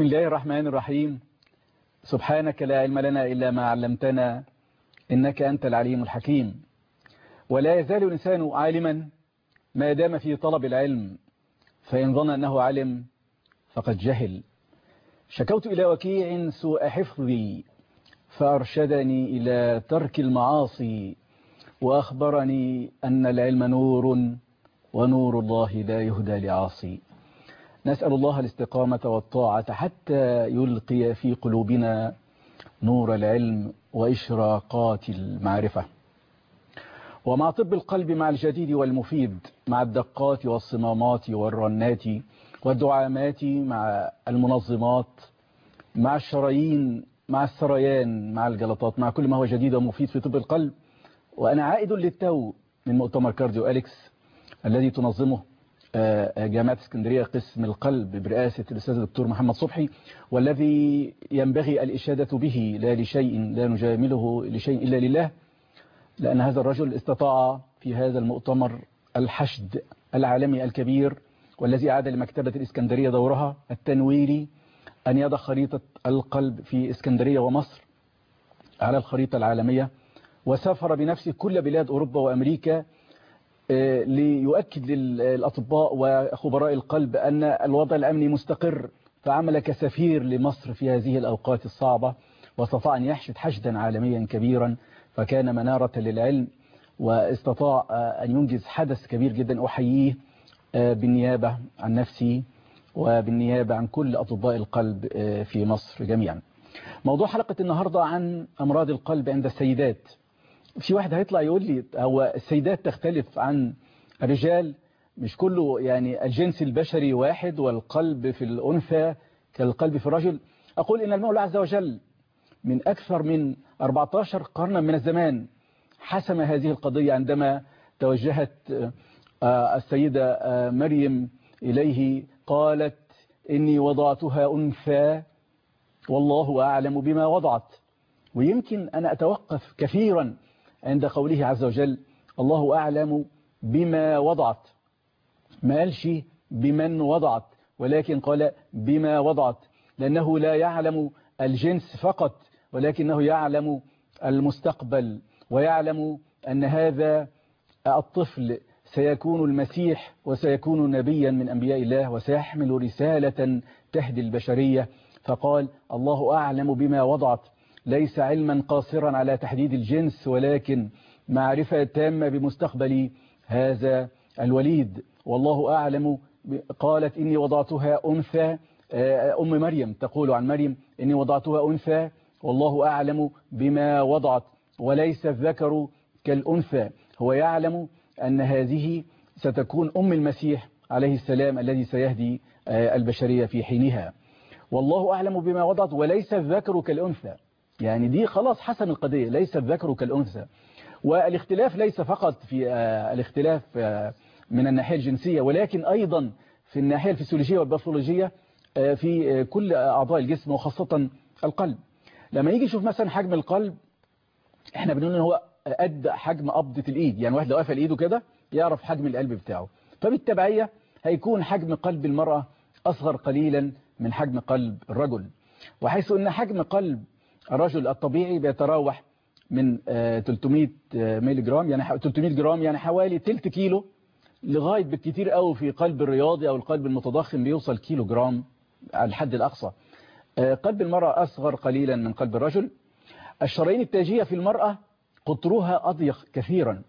بسم الله الرحمن الرحيم سبحانك لا علم لنا إلا ما علمتنا إنك أنت العليم الحكيم ولا يزال الإنسان عالما ما دام في طلب العلم فإن ظن أنه علم فقد جهل شكوت إلى وكيع سوء حفظي فأرشدني إلى ترك المعاصي وأخبرني أن العلم نور ونور الله لا يهدى لعاصي نسأل الله الاستقامة والطاعة حتى يلقي في قلوبنا نور العلم وإشراقات المعرفة ومع طب القلب مع الجديد والمفيد مع الدقات والصمامات والرنات والدعامات مع المنظمات مع الشرايين مع السريان مع الجلطات مع كل ما هو جديد ومفيد في طب القلب وأنا عائد للتو من مؤتمر كارديو أليكس الذي تنظمه جامعة اسكندرية قسم القلب برئاسة الأستاذ الدكتور محمد صبحي والذي ينبغي الإشادة به لا لشيء لا نجامله لشيء إلا لله لأن هذا الرجل استطاع في هذا المؤتمر الحشد العالمي الكبير والذي أعاد لمكتبة الإسكندرية دورها التنويري أن يضع خريطة القلب في إسكندرية ومصر على الخريطة العالمية وسافر بنفسه كل بلاد أوروبا وأمريكا ليؤكد للأطباء وخبراء القلب أن الوضع الأمني مستقر فعمل كسفير لمصر في هذه الأوقات الصعبة واستطاع أن يحشد حشدا عالميا كبيرا فكان منارة للعلم واستطاع أن ينجز حدث كبير جدا أحييه بالنيابة عن نفسي وبالنيابة عن كل أطباء القلب في مصر جميعا موضوع حلقة النهاردة عن أمراض القلب عند السيدات في واحد هيطلع يقول لي هو السيدات تختلف عن الرجال مش كله يعني الجنس البشري واحد والقلب في الأنثى كالقلب في الرجل أقول إن المولى عز وجل من أكثر من 14 قرنا من الزمان حسم هذه القضية عندما توجهت السيدة مريم إليه قالت إني وضعتها أنثى والله أعلم بما وضعت ويمكن أنا أتوقف كثيرا عند قوله عز وجل الله أعلم بما وضعت ما قالش بمن وضعت ولكن قال بما وضعت لأنه لا يعلم الجنس فقط ولكنه يعلم المستقبل ويعلم أن هذا الطفل سيكون المسيح وسيكون نبيا من أنبياء الله وسيحمل رسالة تهدي البشرية فقال الله أعلم بما وضعت ليس علما قاصرا على تحديد الجنس ولكن معرفة تامة بمستقبل هذا الوليد والله أعلم قالت إني وضعتها أنثى أم مريم تقول عن مريم إني وضعتها أنثى والله أعلم بما وضعت وليس الذكر كالأنثى هو يعلم أن هذه ستكون أم المسيح عليه السلام الذي سيهدي البشرية في حينها والله أعلم بما وضعت وليس الذكر كالأنثى يعني دي خلاص حسم القضية ليس الذكر كالأنثى والاختلاف ليس فقط في الاختلاف من الناحية الجنسية ولكن أيضا في الناحية الفسيولوجية والباثولوجية في كل أعضاء الجسم وخاصة القلب لما يجي يشوف مثلا حجم القلب احنا بنقول ان هو قد حجم قبضة الايد يعني واحد لو قفل ايده كده يعرف حجم القلب بتاعه فبالتبعية هيكون حجم قلب المرأة أصغر قليلا من حجم قلب الرجل وحيث ان حجم قلب الرجل الطبيعي بيتراوح من 300 ميلي جرام يعني 300 جرام يعني حوالي تلت كيلو لغاية بالكتير قوي في قلب الرياضي أو القلب المتضخم بيوصل كيلو جرام على الحد الأقصى قلب المرأة أصغر قليلا من قلب الرجل الشرايين التاجية في المرأة قطرها أضيق كثيرا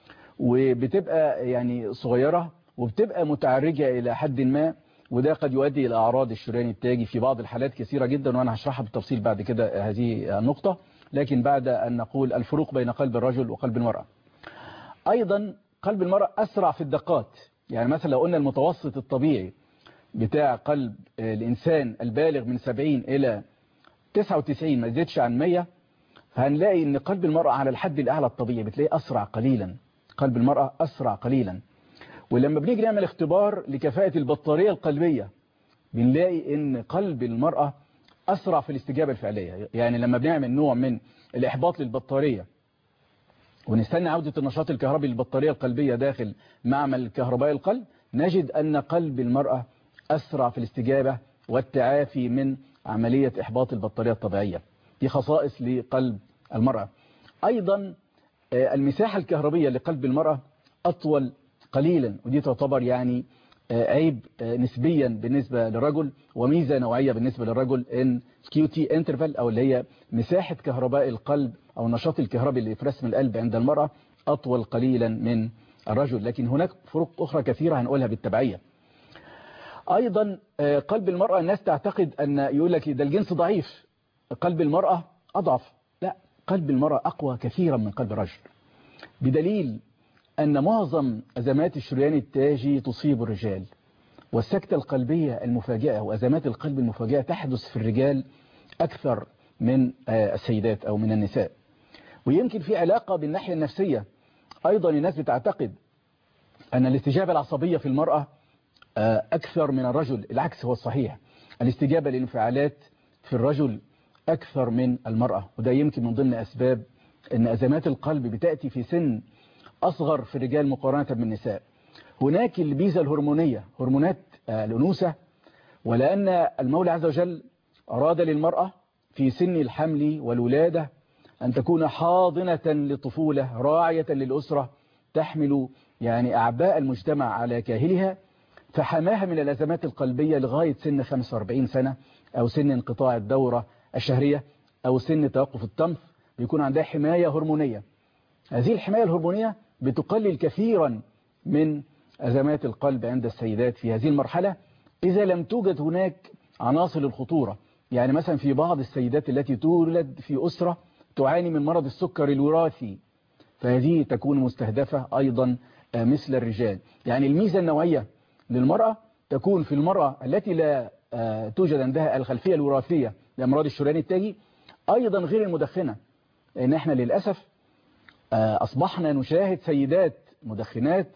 وبتبقى يعني صغيرة وبتبقى متعرجة إلى حد ما وده قد يؤدي إلى أعراض الشريان التاجي في بعض الحالات كثيرة جدا وأنا هشرحها بالتفصيل بعد كده هذه النقطة لكن بعد أن نقول الفروق بين قلب الرجل وقلب المرأة أيضا قلب المرأة أسرع في الدقات يعني مثلا لو قلنا المتوسط الطبيعي بتاع قلب الإنسان البالغ من 70 إلى 99 ما زيدش عن 100 فهنلاقي ان قلب المرأة على الحد الأعلى الطبيعي بتلاقيه أسرع قليلا قلب المرأة أسرع قليلا ولما بنيجي نعمل اختبار لكفاءة البطارية القلبية بنلاقي ان قلب المرأة أسرع في الاستجابة الفعلية يعني لما بنعمل نوع من الإحباط للبطارية ونستنى عودة النشاط الكهربي للبطارية القلبية داخل معمل كهرباء القلب نجد أن قلب المرأة أسرع في الاستجابة والتعافي من عملية إحباط البطارية الطبيعية دي خصائص لقلب المرأة أيضا المساحة الكهربية لقلب المرأة أطول قليلا ودي تعتبر يعني عيب نسبيا بالنسبة للرجل وميزة نوعية بالنسبة للرجل ان QT interval او اللي هي مساحة كهرباء القلب او النشاط الكهربي اللي في رسم القلب عند المرأة اطول قليلا من الرجل لكن هناك فروق اخرى كثيرة هنقولها بالتبعية ايضا قلب المرأة الناس تعتقد ان يقول لك ده الجنس ضعيف قلب المرأة اضعف لا قلب المرأة اقوى كثيرا من قلب الرجل بدليل أن معظم أزمات الشريان التاجي تصيب الرجال والسكتة القلبية المفاجئة وأزمات القلب المفاجئة تحدث في الرجال أكثر من السيدات أو من النساء ويمكن في علاقة بالناحية النفسية أيضا الناس بتعتقد أن الاستجابة العصبية في المرأة أكثر من الرجل العكس هو الصحيح الاستجابة للانفعالات في الرجل أكثر من المرأة وده يمكن من ضمن أسباب أن أزمات القلب بتأتي في سن أصغر في الرجال مقارنة بالنساء هناك الميزة الهرمونية هرمونات الأنوثة ولأن المولى عز وجل أراد للمرأة في سن الحمل والولادة أن تكون حاضنة للطفولة راعية للأسرة تحمل يعني أعباء المجتمع على كاهلها فحماها من الأزمات القلبية لغاية سن 45 سنة أو سن انقطاع الدورة الشهرية أو سن توقف الطمث بيكون عندها حماية هرمونية هذه الحماية الهرمونية بتقلل كثيرا من أزمات القلب عند السيدات في هذه المرحلة إذا لم توجد هناك عناصر الخطورة يعني مثلا في بعض السيدات التي تولد في أسرة تعاني من مرض السكر الوراثي فهذه تكون مستهدفة أيضا مثل الرجال يعني الميزة النوعية للمرأة تكون في المرأة التي لا توجد عندها الخلفية الوراثية لأمراض الشريان التاجي أيضا غير المدخنة لأن احنا للأسف أصبحنا نشاهد سيدات مدخنات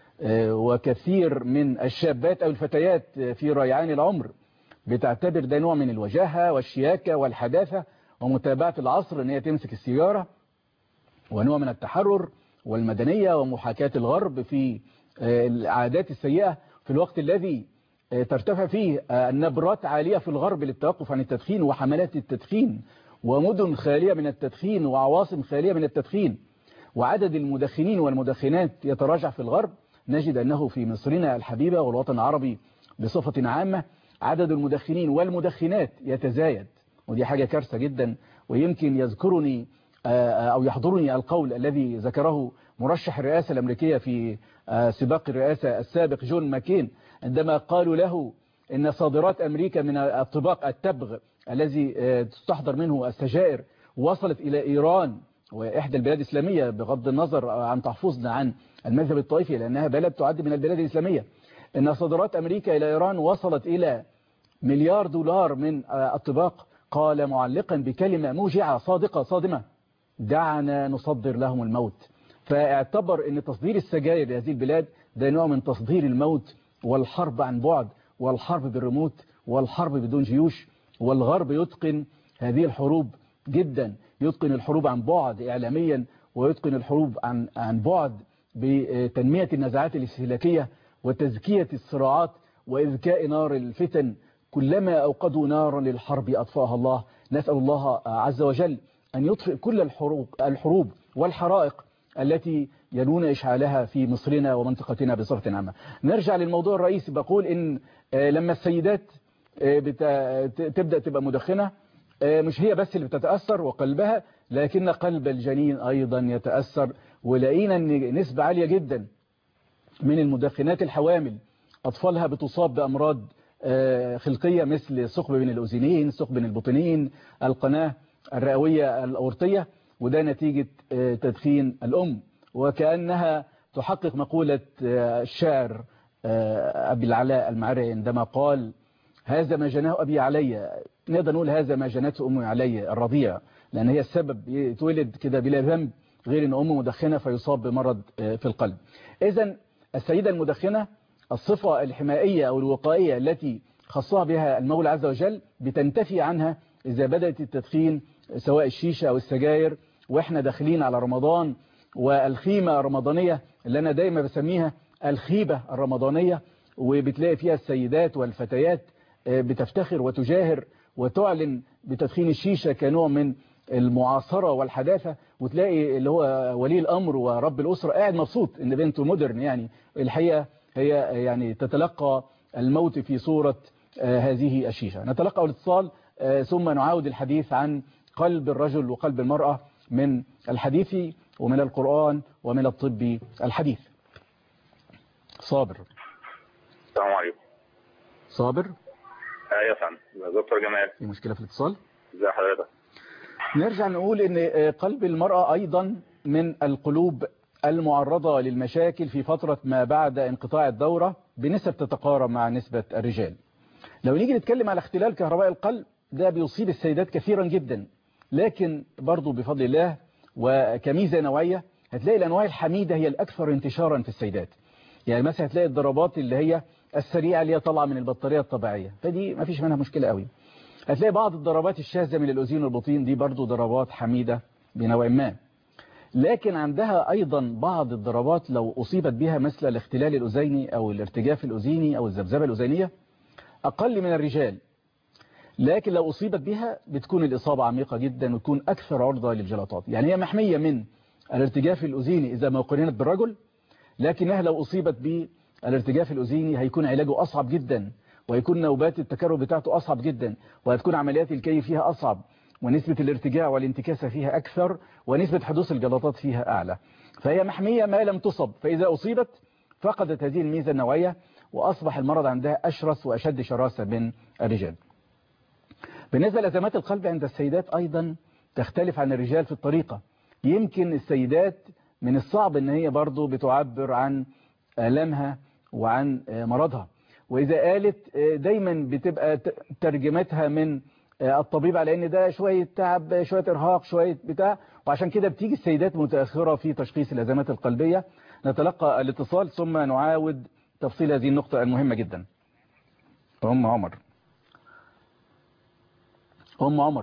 وكثير من الشابات أو الفتيات في ريعان العمر بتعتبر ده نوع من الوجاهة والشياكة والحداثة ومتابعة العصر ان هي تمسك السيارة ونوع من التحرر والمدنية ومحاكاة الغرب في العادات السيئة في الوقت الذي ترتفع فيه النبرات عالية في الغرب للتوقف عن التدخين وحملات التدخين ومدن خالية من التدخين وعواصم خالية من التدخين وعدد المدخنين والمدخنات يتراجع في الغرب نجد أنه في مصرنا الحبيبة والوطن العربي بصفة عامة عدد المدخنين والمدخنات يتزايد ودي حاجة كارثة جدا ويمكن يذكرني أو يحضرني القول الذي ذكره مرشح الرئاسة الأمريكية في سباق الرئاسة السابق جون ماكين عندما قالوا له إن صادرات أمريكا من الطباق التبغ الذي تستحضر منه السجائر وصلت إلى إيران وإحدى البلاد الإسلامية بغض النظر عن تحفظنا عن المذهب الطائفي لأنها بلد تعد من البلاد الإسلامية إن صادرات أمريكا إلى إيران وصلت إلى مليار دولار من الطباق قال معلقا بكلمة موجعة صادقة صادمة دعنا نصدر لهم الموت فاعتبر أن تصدير السجاير لهذه البلاد ده نوع من تصدير الموت والحرب عن بعد والحرب بالريموت والحرب بدون جيوش والغرب يتقن هذه الحروب جدا يتقن الحروب عن بعد إعلاميا ويتقن الحروب عن عن بعد بتنمية النزاعات الاستهلاكية وتزكية الصراعات وإذكاء نار الفتن كلما أوقدوا نارا للحرب أطفاها الله نسأل الله عز وجل أن يطفئ كل الحروب, الحروب والحرائق التي ينون إشعالها في مصرنا ومنطقتنا بصفة عامة نرجع للموضوع الرئيسي بقول إن لما السيدات تبدأ تبقى مدخنة مش هي بس اللي بتتأثر وقلبها لكن قلب الجنين أيضا يتأثر ولقينا أن نسبة عالية جدا من المدخنات الحوامل أطفالها بتصاب بأمراض خلقية مثل ثقب بين الأذنين ثقب بين البطنين القناة الرئوية الأورطية وده نتيجة تدخين الأم وكأنها تحقق مقولة الشاعر أبي العلاء المعري عندما قال هذا ما جناه أبي علي نقدر نقول هذا ما جنته أمي علي الرضيع لأن هي السبب يتولد كده بلا ذنب غير أن أمه مدخنة فيصاب بمرض في القلب إذا السيدة المدخنة الصفة الحمائية أو الوقائية التي خصها بها المولى عز وجل بتنتفي عنها إذا بدأت التدخين سواء الشيشة أو السجاير وإحنا داخلين على رمضان والخيمة الرمضانية اللي أنا دايما بسميها الخيبة الرمضانية وبتلاقي فيها السيدات والفتيات بتفتخر وتجاهر وتعلن بتدخين الشيشة كنوع من المعاصرة والحداثة وتلاقي اللي هو ولي الأمر ورب الأسرة قاعد مبسوط إن بنته مودرن يعني الحقيقة هي يعني تتلقى الموت في صورة هذه الشيشة نتلقى الاتصال ثم نعاود الحديث عن قلب الرجل وقلب المرأة من الحديث ومن القرآن ومن الطب الحديث صابر السلام عليكم صابر ايوه يا فندم دكتور جمال في مشكلة في الاتصال ازي حضرتك نرجع نقول ان قلب المرأة ايضا من القلوب المعرضة للمشاكل في فترة ما بعد انقطاع الدورة بنسب تتقارب مع نسبة الرجال لو نيجي نتكلم على اختلال كهرباء القلب ده بيصيب السيدات كثيرا جدا لكن برضو بفضل الله وكميزة نوعية هتلاقي الأنواع الحميدة هي الأكثر انتشارا في السيدات يعني مثلا هتلاقي الضربات اللي هي السريعة اللي هي طالعة من البطارية الطبيعية فدي ما فيش منها مشكلة قوي هتلاقي بعض الضربات الشاذة من الأذين والبطين دي برضو ضربات حميدة بنوع ما لكن عندها أيضا بعض الضربات لو أصيبت بها مثل الاختلال الأذيني أو الارتجاف الأذيني أو الذبذبة الأذينية أقل من الرجال لكن لو أصيبت بها بتكون الإصابة عميقة جدا وتكون أكثر عرضة للجلطات يعني هي محمية من الارتجاف الأذيني إذا ما قرنت بالرجل لكنها لو أصيبت بالارتجاف الأذيني هيكون علاجه أصعب جدا ويكون نوبات التكرر بتاعته أصعب جدا وهتكون عمليات الكي فيها أصعب ونسبة الارتجاع والانتكاسة فيها أكثر ونسبة حدوث الجلطات فيها أعلى فهي محمية ما لم تصب فإذا أصيبت فقدت هذه الميزة النوعية وأصبح المرض عندها أشرس وأشد شراسة من الرجال بالنسبة لأزمات القلب عند السيدات أيضا تختلف عن الرجال في الطريقة يمكن السيدات من الصعب ان هي برضو بتعبر عن آلامها وعن مرضها وإذا قالت دايما بتبقى ترجمتها من الطبيب على ان ده شوية تعب شوية ارهاق شوية بتاع وعشان كده بتيجي السيدات متأخرة في تشخيص الأزمات القلبية نتلقى الاتصال ثم نعاود تفصيل هذه النقطة المهمة جدا أم عمر أم عمر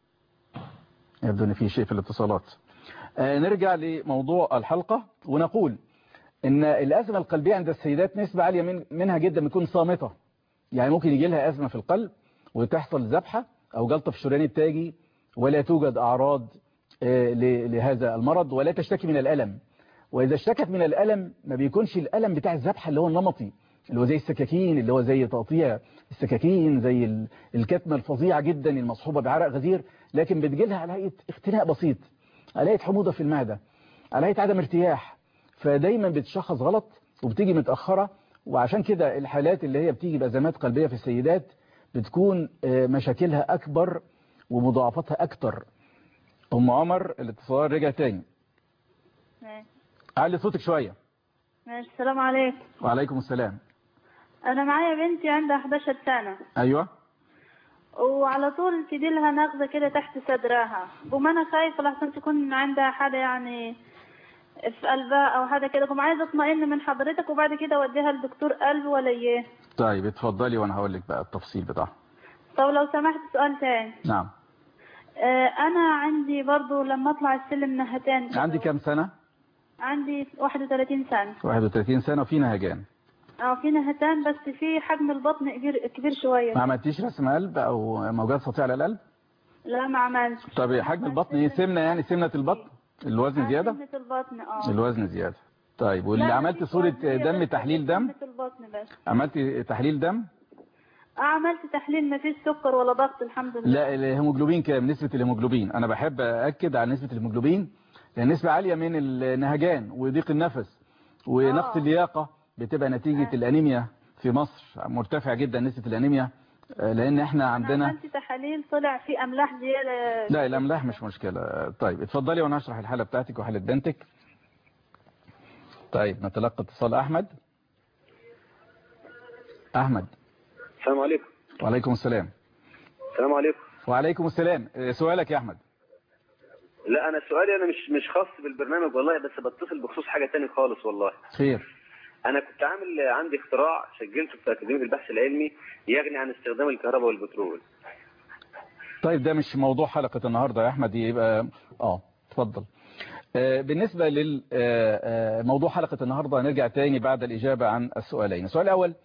يبدو ان في شيء في الاتصالات آه نرجع لموضوع الحلقة ونقول ان الأزمة القلبية عند السيدات نسبة عالية من منها جدا بتكون صامتة يعني ممكن يجي لها أزمة في القلب وتحصل ذبحة أو جلطة في الشريان التاجي ولا توجد أعراض آه لهذا المرض ولا تشتكي من الألم وإذا اشتكت من الألم ما بيكونش الألم بتاع الذبحة اللي هو النمطي اللي هو زي السكاكين اللي هو زي تقطيع السكاكين زي الكتمة الفظيعة جدا المصحوبة بعرق غزير لكن بتجيلها على هيئة اختناق بسيط على هيئة حموضة في المعدة على هيئة عدم ارتياح فدايما بتشخص غلط وبتيجي متأخرة وعشان كده الحالات اللي هي بتيجي بأزمات قلبية في السيدات بتكون مشاكلها أكبر ومضاعفتها أكتر أم عمر الاتصال رجع تاني ماشي علي صوتك شوية ماشي السلام عليكم وعليكم السلام انا معايا بنتي عندها 11 سنة أيوة وعلى طول تدي لها نغزة كده تحت صدرها وما انا خايفة لحسن تكون عندها حاجة يعني في قلبها او حاجة كده كنت عايزة اطمئن من حضرتك وبعد كده اوديها لدكتور قلب ولا ايه طيب اتفضلي وانا هقول لك بقى التفصيل بتاعها طب لو سمحت سؤال تاني نعم آه انا عندي برضو لما اطلع السلم نهتان كده. عندي كام سنة عندي 31 سنة 31 سنة وفي نهجان اه في نهتان بس في حجم البطن كبير كبير شوية ما عملتيش رسم قلب او موجات سطيع على القلب لا ما عملتش طب حجم البطن ايه سمنة يعني سمنة البطن الوزن زيادة سمنة البطن اه الوزن زيادة طيب واللي لا، عملت مفيش صورة وزن، هي دم بس تحليل دم سمنة البطن بس عملت تحليل دم اه عملت تحليل ما فيش سكر ولا ضغط الحمد لله لا الهيموجلوبين كام نسبة الهيموجلوبين انا بحب اكد على نسبة الهيموجلوبين لان نسبة عالية من النهجان وضيق النفس ونقص آه. اللياقة بتبقى نتيجة آه. الانيميا في مصر مرتفع جدا نسبة الانيميا آه، لان احنا انا عندنا عملت تحاليل طلع في املاح زياده لا الاملاح مش مشكلة طيب اتفضلي وانا هشرح الحالة بتاعتك وحالة بنتك طيب نتلقى اتصال احمد احمد السلام عليكم وعليكم السلام السلام عليكم وعليكم السلام آه، سؤالك يا احمد لا انا سؤالي انا مش مش خاص بالبرنامج والله بس بتصل بخصوص حاجه تاني خالص والله خير انا كنت عامل عندي اختراع سجلته في اكاديميه البحث العلمي يغني عن استخدام الكهرباء والبترول طيب ده مش موضوع حلقة النهاردة يا أحمد يبقى آه اتفضل آه، بالنسبة للموضوع حلقة النهاردة هنرجع تاني بعد الإجابة عن السؤالين السؤال الأول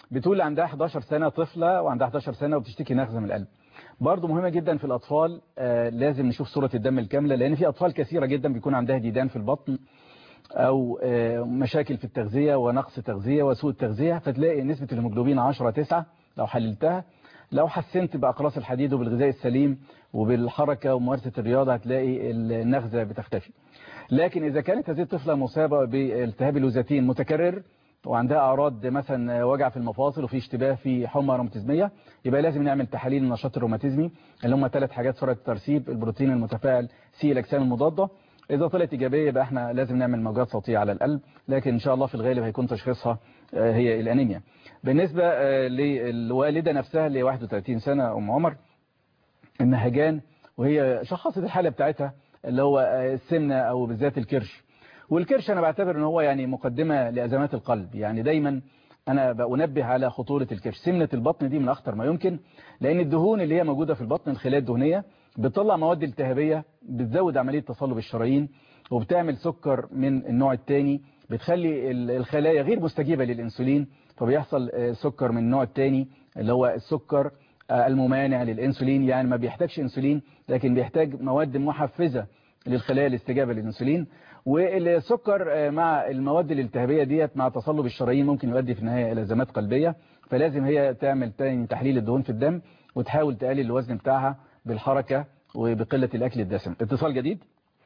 بتقول عندها 11 سنة طفلة وعندها 11 سنة وبتشتكي نغزة من القلب برضو مهمة جدا في الأطفال آه لازم نشوف صورة الدم الكاملة لأن في أطفال كثيرة جدا بيكون عندها ديدان في البطن أو آه مشاكل في التغذية ونقص تغذية وسوء التغذية فتلاقي نسبة الهيموجلوبين 10 9 لو حللتها لو حسنت بأقراص الحديد وبالغذاء السليم وبالحركة وممارسة الرياضة هتلاقي النغزة بتختفي لكن إذا كانت هذه الطفلة مصابة بالتهاب الوزتين متكرر وعندها أعراض مثلا وجع في المفاصل وفي اشتباه في حمى روماتيزمية يبقى لازم نعمل تحاليل النشاط الروماتيزمي اللي هم ثلاث حاجات سرعة الترسيب البروتين المتفاعل سي الأجسام المضادة إذا طلعت إيجابية يبقى احنا لازم نعمل موجات صوتية على القلب لكن إن شاء الله في الغالب هيكون تشخيصها هي الأنيميا بالنسبة للوالدة نفسها اللي 31 سنة أم عمر النهجان وهي شخصت الحالة بتاعتها اللي هو السمنة أو بالذات الكرش والكرش أنا بعتبر أنه هو يعني مقدمة لأزمات القلب يعني دايما أنا بنبه على خطورة الكرش سمنة البطن دي من أخطر ما يمكن لأن الدهون اللي هي موجودة في البطن الخلايا الدهنية بتطلع مواد التهابية بتزود عملية تصلب الشرايين وبتعمل سكر من النوع الثاني بتخلي الخلايا غير مستجيبة للإنسولين فبيحصل سكر من النوع الثاني اللي هو السكر الممانع للإنسولين يعني ما بيحتاجش إنسولين لكن بيحتاج مواد محفزة للخلايا الاستجابة للإنسولين والسكر مع المواد الالتهابية ديت مع تصلب الشرايين ممكن يؤدي في النهاية إلى أزمات قلبية فلازم هي تعمل تاني تحليل الدهون في الدم وتحاول تقلل الوزن بتاعها بالحركة وبقلة الأكل الدسم اتصال جديد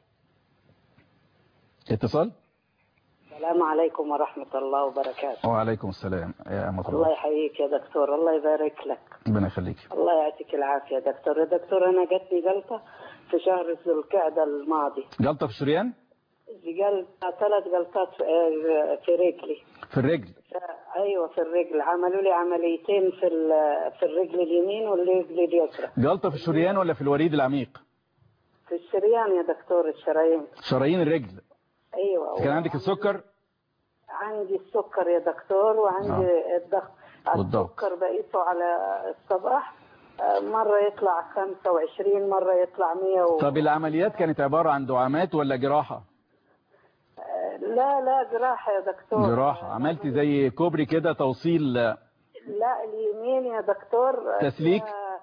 اتصال السلام عليكم ورحمة الله وبركاته وعليكم السلام يا أمة الله يحييك يا دكتور الله يبارك لك ربنا يخليك الله يعطيك العافية يا دكتور يا دكتور أنا جاتني جلطة في شهر ذو القعدة الماضي جلطة في الشريان جلطة ثلاث جلطات في رجلي في الرجل ايوه في الرجل عملوا لي عمليتين في في الرجل اليمين والرجل اليسرى جلطة في الشريان ولا في الوريد العميق في الشريان يا دكتور الشرايين شرايين الرجل ايوه كان عندك السكر عندي السكر يا دكتور وعندي آه. الضغط والضغط السكر بقيسه على الصباح مرة يطلع 25 مرة يطلع 100 و... طب العمليات كانت عبارة عن دعامات ولا جراحة لا لا جراحة يا دكتور جراحة عملتي زي كوبري كده توصيل لا اليمين يا دكتور تسليك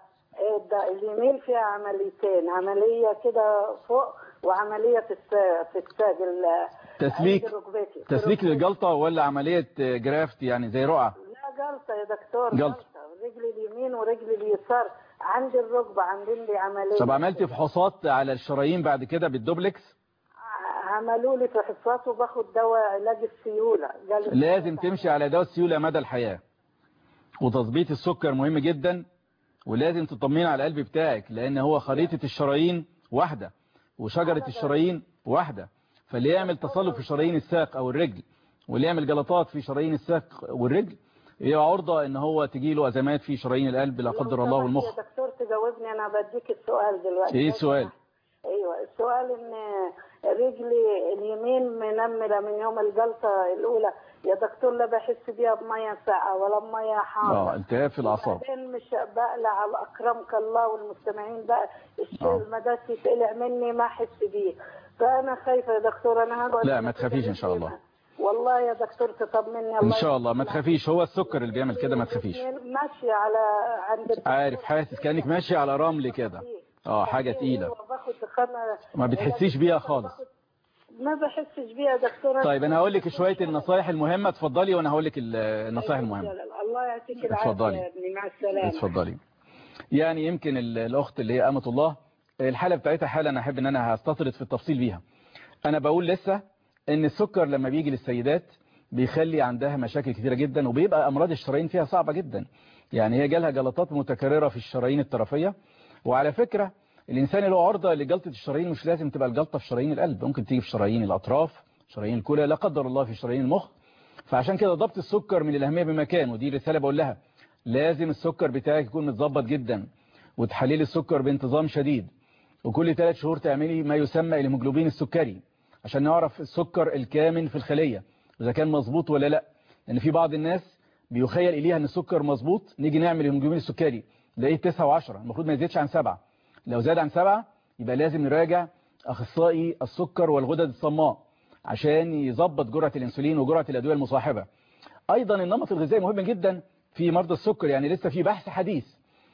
اليمين فيها عمليتين عملية كده فوق وعملية في في الساق تسليك تسليك للجلطة ولا عملية جرافت يعني زي رقعة لا جلطة يا دكتور جلطة رجلي اليمين ورجلي اليسار عندي الركبة عاملين لي عملية طب عملتي فحوصات على الشرايين بعد كده بالدوبلكس عملوا لي فحوصات وباخد دواء علاج السيولة لازم تمشي على دواء السيولة مدى الحياة وتظبيط السكر مهم جدا ولازم تطمين على القلب بتاعك لان هو خريطة الشرايين واحدة وشجرة الشرايين واحدة فاللي يعمل تصلب في شرايين الساق او الرجل واللي يعمل جلطات في شرايين الساق والرجل هي عرضة ان هو تجي له ازمات في شرايين القلب لا قدر الله والمخ يا دكتور تجاوبني انا بديك السؤال دلوقتي ايه السؤال ايوه السؤال ان رجلي اليمين منمله من يوم الجلطه الاولى يا دكتور لا بحس بيها بميه ساقعه ولا بميه حاره اه التهاب في الاعصاب بعدين مش بقلع على اكرمك الله والمستمعين بقى المداس يتقلع مني ما احس بيه فانا خايفه يا دكتور انا هقعد لا ما تخافيش ان شاء الله والله يا دكتور تطمني الله ان شاء الله ما تخافيش هو السكر اللي بيعمل كده ما تخافيش ماشيه على عند عارف حاسس كانك ماشيه على رمل كده اه حاجه تقيله ما بتحسيش بيها خالص ما بحسش بيها دكتور طيب انا هقول لك شويه النصايح المهمه اتفضلي وانا هقول لك النصايح المهمه الله يعطيك العافيه اتفضلي يا ابني مع السلامه اتفضلي يعني يمكن الاخت اللي هي امه الله الحاله بتاعتها حاله انا احب ان انا هستطرد في التفصيل بيها انا بقول لسه ان السكر لما بيجي للسيدات بيخلي عندها مشاكل كثيره جدا وبيبقى امراض الشرايين فيها صعبه جدا يعني هي جالها جلطات متكرره في الشرايين الطرفيه وعلى فكره الإنسان اللي هو عرضة لجلطة الشرايين مش لازم تبقى الجلطة في شرايين القلب ممكن تيجي في شرايين الأطراف شرايين الكلى لا قدر الله في شرايين المخ فعشان كده ضبط السكر من الأهمية بمكان ودي رسالة بقول لها لازم السكر بتاعك يكون متظبط جدا وتحليل السكر بانتظام شديد وكل ثلاث شهور تعملي ما يسمى الهيموجلوبين السكري عشان نعرف السكر الكامن في الخلية إذا كان مظبوط ولا لا لأن في بعض الناس بيخيل إليها أن السكر مظبوط نيجي نعمل الهيموجلوبين السكري نلاقيه 9 و10 المفروض ما يزيدش عن 7 لو زاد عن 7 يبقى لازم نراجع أخصائي السكر والغدد الصماء عشان يظبط جرعة الانسولين وجرعة الأدوية المصاحبة أيضا النمط الغذائي مهم جدا في مرضى السكر يعني لسه في بحث حديث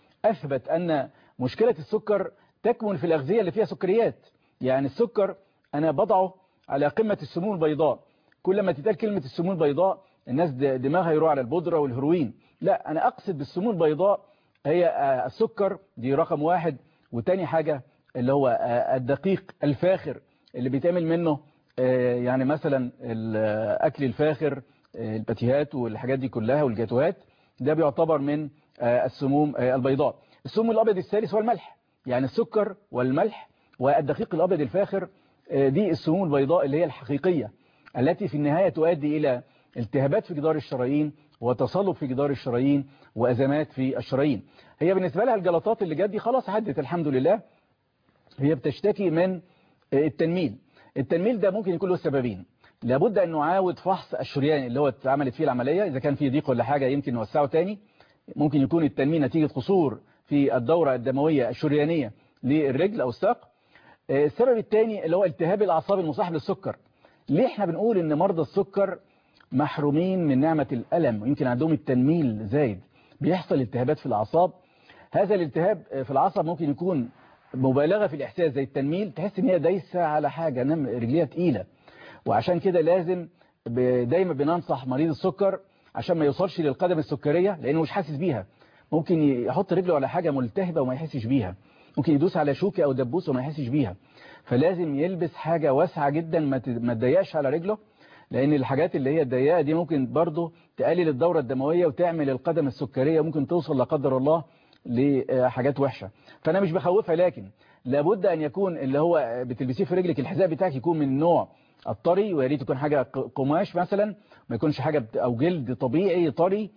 أثبت أن مشكلة السكر تكمن في الأغذية اللي فيها سكريات يعني السكر أنا بضعه على قمة السموم البيضاء كل ما تتقال كلمة السموم البيضاء الناس دماغها يروح على البودرة والهيروين لا أنا أقصد بالسموم البيضاء هي السكر دي رقم واحد وتاني حاجة اللي هو الدقيق الفاخر اللي بيتعمل منه يعني مثلا الأكل الفاخر الباتيهات والحاجات دي كلها والجاتوهات ده بيعتبر من السموم البيضاء السموم الأبيض الثالث هو الملح يعني السكر والملح والدقيق الأبيض الفاخر دي السموم البيضاء اللي هي الحقيقية التي في النهاية تؤدي إلى التهابات في جدار الشرايين وتصلب في جدار الشرايين وأزمات في الشرايين هي بالنسبة لها الجلطات اللي جت دي خلاص عدت الحمد لله هي بتشتكي من التنميل التنميل ده ممكن يكون له سببين لابد أن نعاود فحص الشريان اللي هو اتعملت فيه العملية إذا كان فيه ضيق ولا حاجة يمكن نوسعه تاني ممكن يكون التنميل نتيجة قصور في الدورة الدموية الشريانية للرجل أو الساق السبب الثاني اللي هو التهاب الأعصاب المصاحب للسكر ليه احنا بنقول ان مرضى السكر محرومين من نعمة الألم ويمكن عندهم التنميل زايد بيحصل التهابات في الأعصاب هذا الالتهاب في العصب ممكن يكون مبالغة في الإحساس زي التنميل تحس ان هي دايسة على حاجة نم رجليها تقيلة وعشان كده لازم دايما بننصح مريض السكر عشان ما يوصلش للقدم السكرية لأنه مش حاسس بيها ممكن يحط رجله على حاجة ملتهبة وما يحسش بيها ممكن يدوس على شوكة أو دبوس وما يحسش بيها فلازم يلبس حاجة واسعة جدا ما تضيقش على رجله لأن الحاجات اللي هي الضيقة دي ممكن برضه تقلل الدورة الدموية وتعمل القدم السكرية ممكن توصل لا قدر الله لحاجات وحشة فأنا مش بخوفها لكن لابد أن يكون اللي هو بتلبسيه في رجلك الحذاء بتاعك يكون من نوع الطري ويا ريت يكون حاجة قماش مثلا ما يكونش حاجة أو جلد طبيعي طري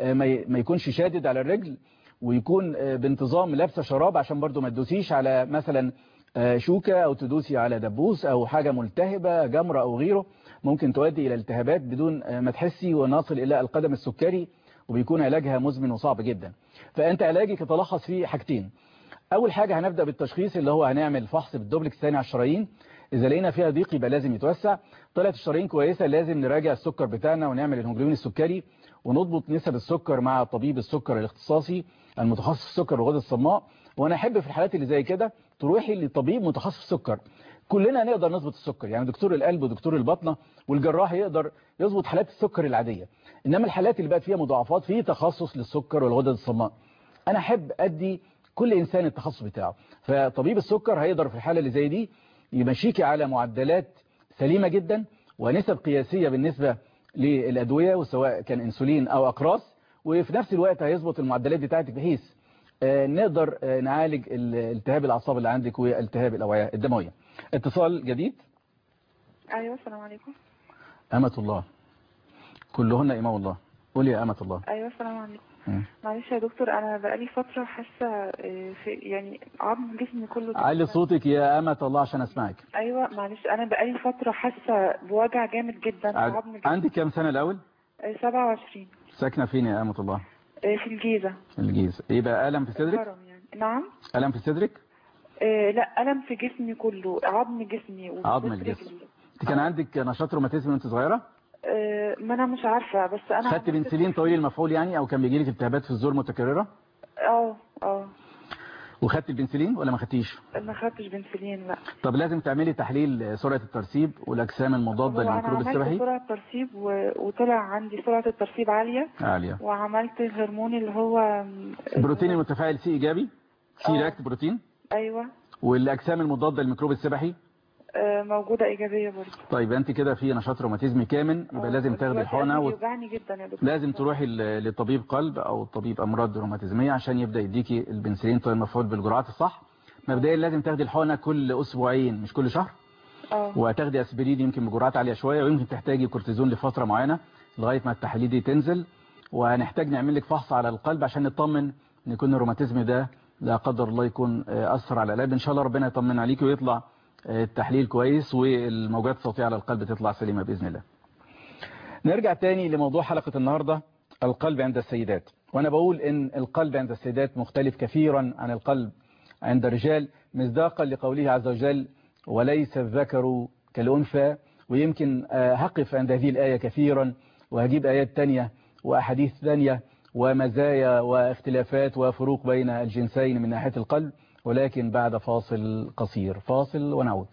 ما يكونش شادد على الرجل ويكون بانتظام لابسه شراب عشان برضو ما تدوسيش على مثلا شوكة أو تدوسي على دبوس أو حاجة ملتهبة جمرة أو غيره ممكن تؤدي إلى التهابات بدون ما تحسي ونصل إلى القدم السكري وبيكون علاجها مزمن وصعب جدا فأنت علاجك يتلخص في حاجتين أول حاجة هنبدأ بالتشخيص اللي هو هنعمل فحص بالدوبلكس ثاني على الشرايين إذا لقينا فيها ضيق يبقى لازم يتوسع طلعت الشرايين كويسة لازم نراجع السكر بتاعنا ونعمل الهيموجلوبين السكري ونضبط نسب السكر مع طبيب السكر الاختصاصي المتخصص في السكر والغدد الصماء وانا احب في الحالات اللي زي كده تروحي لطبيب متخصص في السكر كلنا نقدر نظبط السكر يعني دكتور القلب ودكتور البطنه والجراح يقدر يظبط حالات السكر العاديه انما الحالات اللي بقت فيها مضاعفات في تخصص للسكر والغدد الصماء انا احب ادي كل انسان التخصص بتاعه فطبيب السكر هيقدر في الحاله اللي زي دي يمشيكي على معدلات سليمه جدا ونسب قياسيه بالنسبه للادويه وسواء كان انسولين او اقراص وفي نفس الوقت هيظبط المعدلات بتاعتك بحيث نقدر نعالج التهاب الاعصاب اللي عندك والتهاب الاوعيه الدمويه اتصال جديد ايوه السلام عليكم امه الله كلهن امام الله قولي يا امه الله ايوه السلام عليكم مم. معلش يا دكتور انا بقالي فتره حاسه في يعني عظم جسمي كله علي صوتك يا امه الله عشان اسمعك ايوه معلش انا بقالي فتره حاسه بوجع جامد جدا في عظم جسمي عندك كام سنه الاول 27 ساكنه فين يا امه الله في الجيزه الجيزه يبقى الم في صدرك الهرم يعني نعم الم في صدرك آه، لا ألم في جسمي كله عظم جسمي وفي عظم صدر الجسم. رجلي. انت كان عندك نشاط روماتيزم وانت صغيره آه، ما أنا مش عارفة بس أنا خدت عملت- بنسلين طويل المفعول يعني او كان بيجي لك التهابات في الزور متكرره اه اه وخدت البنسلين ولا ما خدتيش ما خدتش بنسلين لا طب لازم تعملي تحليل سرعه الترسيب والاجسام المضاده هو أنا للميكروب عملت السبحي سرعة ترسيب و... وطلع عندي سرعة الترسيب عالية عاليه وعملت الهرمون اللي هو البروتين المتفاعل سي ايجابي سي آه. رياكت بروتين أيوة والاجسام المضاده للميكروب السبحي آه، موجودة إيجابية برضه طيب انت كده في نشاط روماتيزمي كامل يبقى آه، لازم بس تاخدي دلوقتي الحقنه قلبي و... بيوجعني جدا يا دكتور لازم تروحي ل- لطبيب قلب او طبيب امراض روماتيزميه عشان يبدا يديكي البنسلين طيب المفعول بالجرعات الصح مبدئيا لازم تاخدي الحقنه كل اسبوعين مش كل شهر اه وهتاخدي اسبرين يمكن بجرعات عاليه شويه ويمكن تحتاجي كورتيزون لفتره معينه لغايه ما التحاليل دي تنزل وهنحتاج نعمل لك فحص على القلب عشان نطمن ان يكون الروماتيزم ده لا قدر الله يكون آه، اثر على القلب ان شاء الله ربنا يطمن عليك ويطلع آه، التحليل كويس والموجات الصوتيه على القلب تطلع سليمه باذن الله نرجع تاني لموضوع حلقة النهاردة القلب عند السيدات وأنا بقول إن القلب عند السيدات مختلف كثيرا عن القلب عند الرجال مصداقا لقوله عز وجل وليس الذكر كالأنثى ويمكن آه، هقف عند هذه الآية كثيرا وهجيب آيات تانية وأحاديث ثانية ومزايا واختلافات وفروق بين الجنسين من ناحية القلب ولكن بعد فاصل قصير فاصل ونعود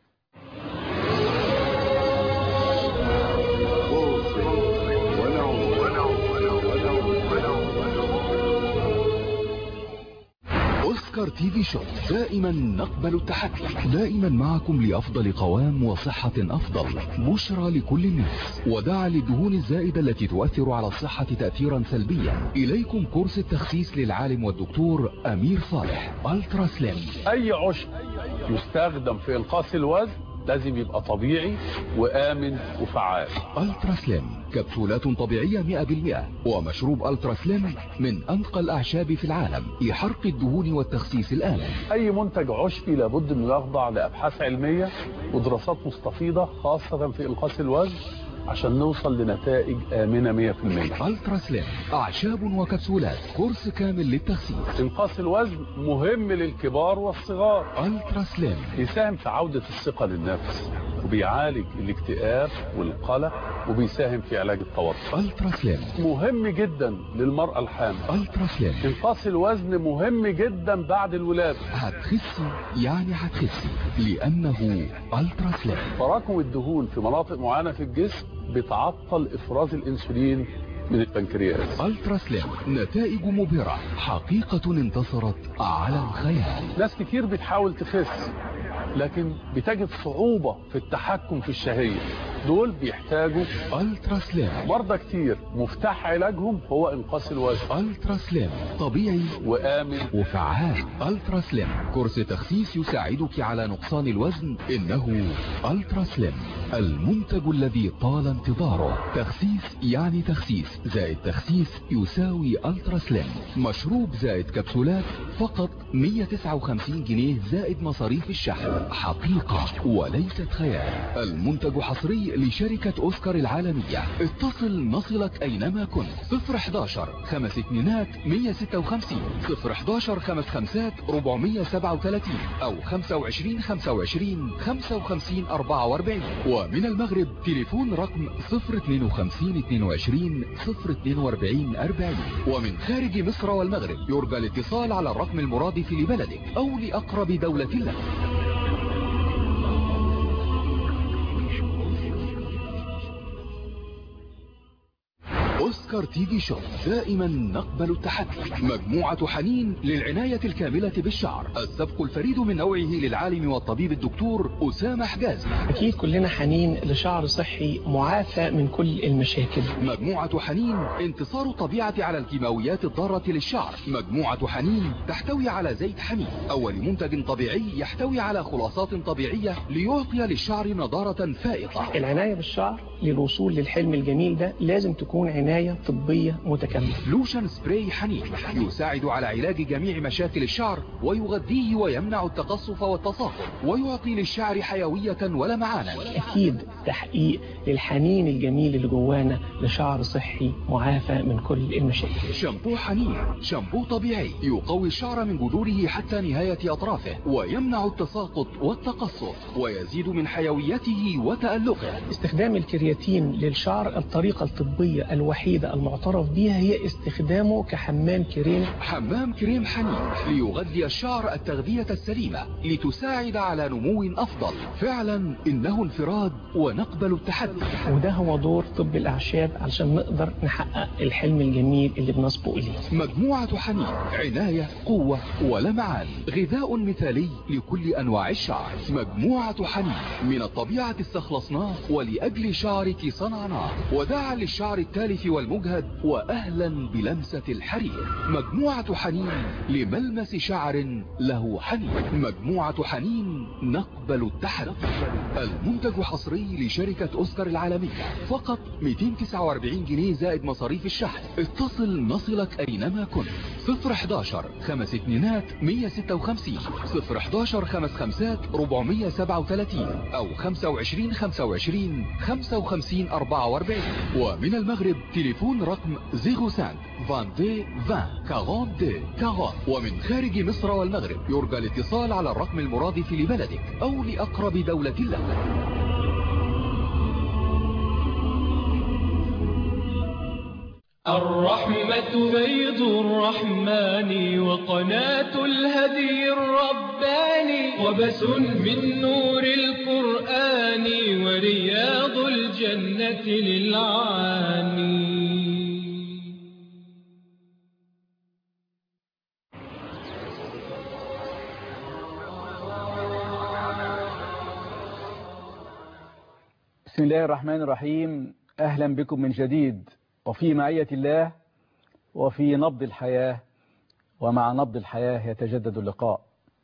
اوسكار تي في شوب دائما نقبل التحدي دائما معكم لافضل قوام وصحة افضل بشرى لكل الناس ودع للدهون الزائدة التي تؤثر على الصحة تأثيرا سلبيا اليكم كورس التخسيس للعالم والدكتور امير صالح الترا سليم اي عشب يستخدم في انقاص الوزن لازم يبقى طبيعي وامن وفعال الترا سليم كبسولات طبيعية 100% ومشروب الترا سليم من انقى الاعشاب في العالم لحرق الدهون والتخسيس الآمن اي منتج عشبي لابد انه يخضع لابحاث علمية ودراسات مستفيضة خاصة في انقاص الوزن عشان نوصل لنتائج آمنة 100% الترا سليم اعشاب وكبسولات كورس كامل للتخسيس انقاص الوزن مهم للكبار والصغار الترا سليم بيساهم في عودة الثقة للنفس وبيعالج الاكتئاب والقلق وبيساهم في علاج التوتر الترا سليم مهم جدا للمرأة الحامل الترا سليم انقاص الوزن مهم جدا بعد الولادة هتخسي يعني هتخسي لانه الترا سليم تراكم الدهون في مناطق معينة في الجسم بتعطل افراز الانسولين من البنكرياس الترا سليم نتائج مبهرة حقيقة انتصرت على الخيال ناس كتير بتحاول تخس لكن بتجد صعوبة في التحكم في الشهية دول بيحتاجوا الترا سليم مرضى كتير مفتاح علاجهم هو انقاص الوزن الترا سليم طبيعي وآمن وفعال الترا سليم كورس تخسيس يساعدك على نقصان الوزن انه الترا سليم المنتج الذي طال انتظاره تخسيس يعني تخسيس زائد تخسيس يساوي الترا سليم مشروب زائد كبسولات فقط 159 جنيه زائد مصاريف الشحن حقيقة وليست خيال المنتج حصري لشركة اوسكار العالمية اتصل نصلك اينما كنت 011 خمس اتنينات 156 011 خمس خمسات 437 او 25 25 55 44 ومن المغرب تليفون رقم 052 22 042 40 ومن خارج مصر والمغرب يرجى الاتصال على الرقم المرادف لبلدك او لاقرب دولة لك اوسكار تي في شو دائما نقبل التحدي مجموعة حنين للعناية الكاملة بالشعر السبق الفريد من نوعه للعالم والطبيب الدكتور أسامة حجازي أكيد كلنا حنين لشعر صحي معافى من كل المشاكل مجموعة حنين انتصار الطبيعة على الكيماويات الضارة للشعر مجموعة حنين تحتوي على زيت حنين أول منتج طبيعي يحتوي على خلاصات طبيعية ليعطي للشعر نضارة فائقة العناية بالشعر للوصول للحلم الجميل ده لازم تكون عناية طبية متكاملة لوشن سبراي حنين يساعد على علاج جميع مشاكل الشعر ويغذيه ويمنع التقصف والتصاقم ويعطي للشعر حيوية ولمعانا أكيد تحقيق للحنين الجميل اللي جوانا لشعر صحي معافى من كل المشاكل شامبو حنين شامبو طبيعي يقوي الشعر من جذوره حتى نهاية أطرافه ويمنع التساقط والتقصف ويزيد من حيويته وتألقه استخدام الكرياتين للشعر الطريقة الطبية الوحيدة المعترف بها هي استخدامه كحمام كريم حمام كريم حنين ليغذي الشعر التغذية السليمة لتساعد على نمو أفضل فعلا إنه انفراد ونقبل التحدي وده هو دور طب الأعشاب علشان نقدر نحقق الحلم الجميل اللي بنصبو إليه مجموعة حنين عناية قوة ولمعان غذاء مثالي لكل أنواع الشعر مجموعة حنين من الطبيعة استخلصناه ولأجل شعرك صنعناه وداعا للشعر التالف والمجهد وأهلا بلمسة الحرير مجموعة حنين لملمس شعر له حنين مجموعة حنين نقبل التحدي المنتج حصري لشركة أوسكار العالمية فقط 249 جنيه زائد مصاريف الشحن اتصل نصلك أينما كنت 011 خمس اتنينات 156 011 خمس خمسات 437 أو 25 25 55 44 ومن المغرب تليفون رقم 05 22 20 42 40 ومن خارج مصر والمغرب يرجى الاتصال على الرقم المرادف لبلدك أو لأقرب دولة لك الرحمة بيض الرحمن وقناة الهدي الرباني وبس من نور القرآن ورياض الجنة للعاني بسم الله الرحمن الرحيم أهلا بكم من جديد وفي معية الله وفي نبض الحياة ومع نبض الحياة يتجدد اللقاء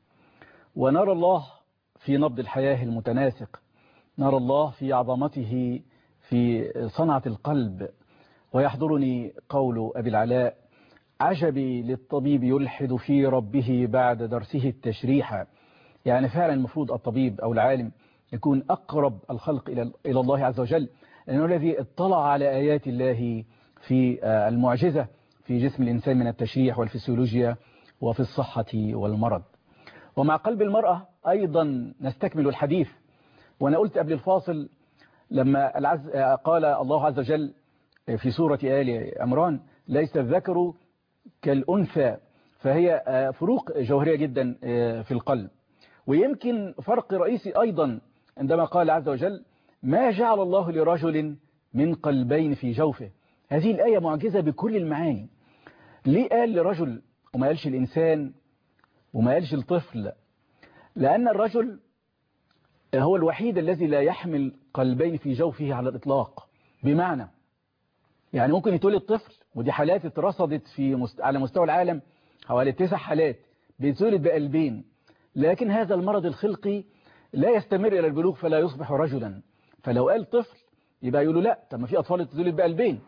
ونرى الله في نبض الحياة المتناسق نرى الله في عظمته في صنعة القلب ويحضرني قول أبي العلاء عجبي للطبيب يلحد في ربه بعد درسه التشريح يعني فعلا المفروض الطبيب أو العالم يكون أقرب الخلق إلى الله عز وجل لأنه الذي اطلع على آيات الله في المعجزة في جسم الإنسان من التشريح والفسيولوجيا وفي الصحة والمرض ومع قلب المرأة أيضا نستكمل الحديث وأنا قلت قبل الفاصل لما العز قال الله عز وجل في سورة آل عمران ليس الذكر كالأنثى فهي فروق جوهرية جدا في القلب ويمكن فرق رئيسي أيضا عندما قال عز وجل ما جعل الله لرجل من قلبين في جوفه هذه الآية معجزة بكل المعاني ليه قال لرجل وما قالش الإنسان وما قالش الطفل لأن الرجل هو الوحيد الذي لا يحمل قلبين في جوفه على الإطلاق بمعنى يعني ممكن يتولد طفل ودي حالات اترصدت في مست... على مستوى العالم حوالي تسع حالات بيتولد بقلبين لكن هذا المرض الخلقي لا يستمر إلى البلوغ فلا يصبح رجلا فلو قال طفل يبقى يقولوا لا طب ما في أطفال تتولد بقلبين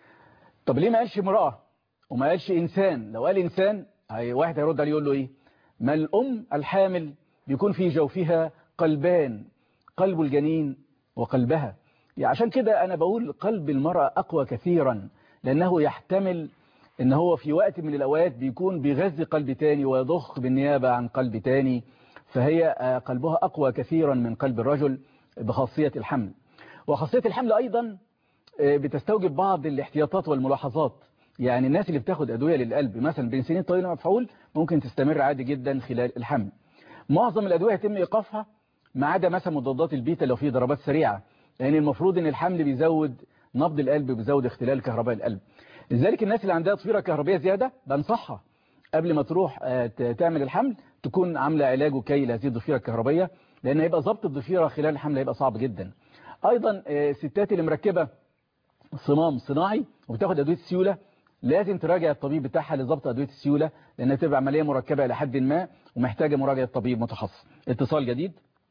طب ليه ما قالش امرأة وما قالش إنسان لو قال إنسان هي واحد هيرد عليه يقول له إيه ما الأم الحامل بيكون في جوفها قلبان قلب الجنين وقلبها يعني عشان كده أنا بقول قلب المرأة أقوى كثيرا لأنه يحتمل ان هو في وقت من الأوقات بيكون بيغذي قلب تاني ويضخ بالنيابة عن قلب تاني فهي قلبها أقوى كثيرا من قلب الرجل بخاصية الحمل وخاصية الحمل أيضا بتستوجب بعض الاحتياطات والملاحظات يعني الناس اللي بتاخد أدوية للقلب مثلا بنسلين طويل مفعول ممكن تستمر عادي جدا خلال الحمل معظم الأدوية يتم إيقافها ما عدا مثلا مضادات البيتا لو في ضربات سريعة لأن يعني المفروض ان الحمل بيزود نبض القلب بيزود اختلال كهرباء القلب لذلك الناس اللي عندها ضفيرة كهربية زيادة بنصحها قبل ما تروح تعمل الحمل تكون عاملة علاج وكي لهذه الضفيرة الكهربية لأن هيبقى ضبط الضفيرة خلال الحمل هيبقى صعب جدا أيضا الستات اللي مركبة صمام صناعي وبتاخد أدوية السيولة لازم تراجع الطبيب بتاعها لضبط أدوية السيولة لأنها تبقى عملية مركبة إلى حد ما ومحتاجة مراجعة طبيب متخصص اتصال جديد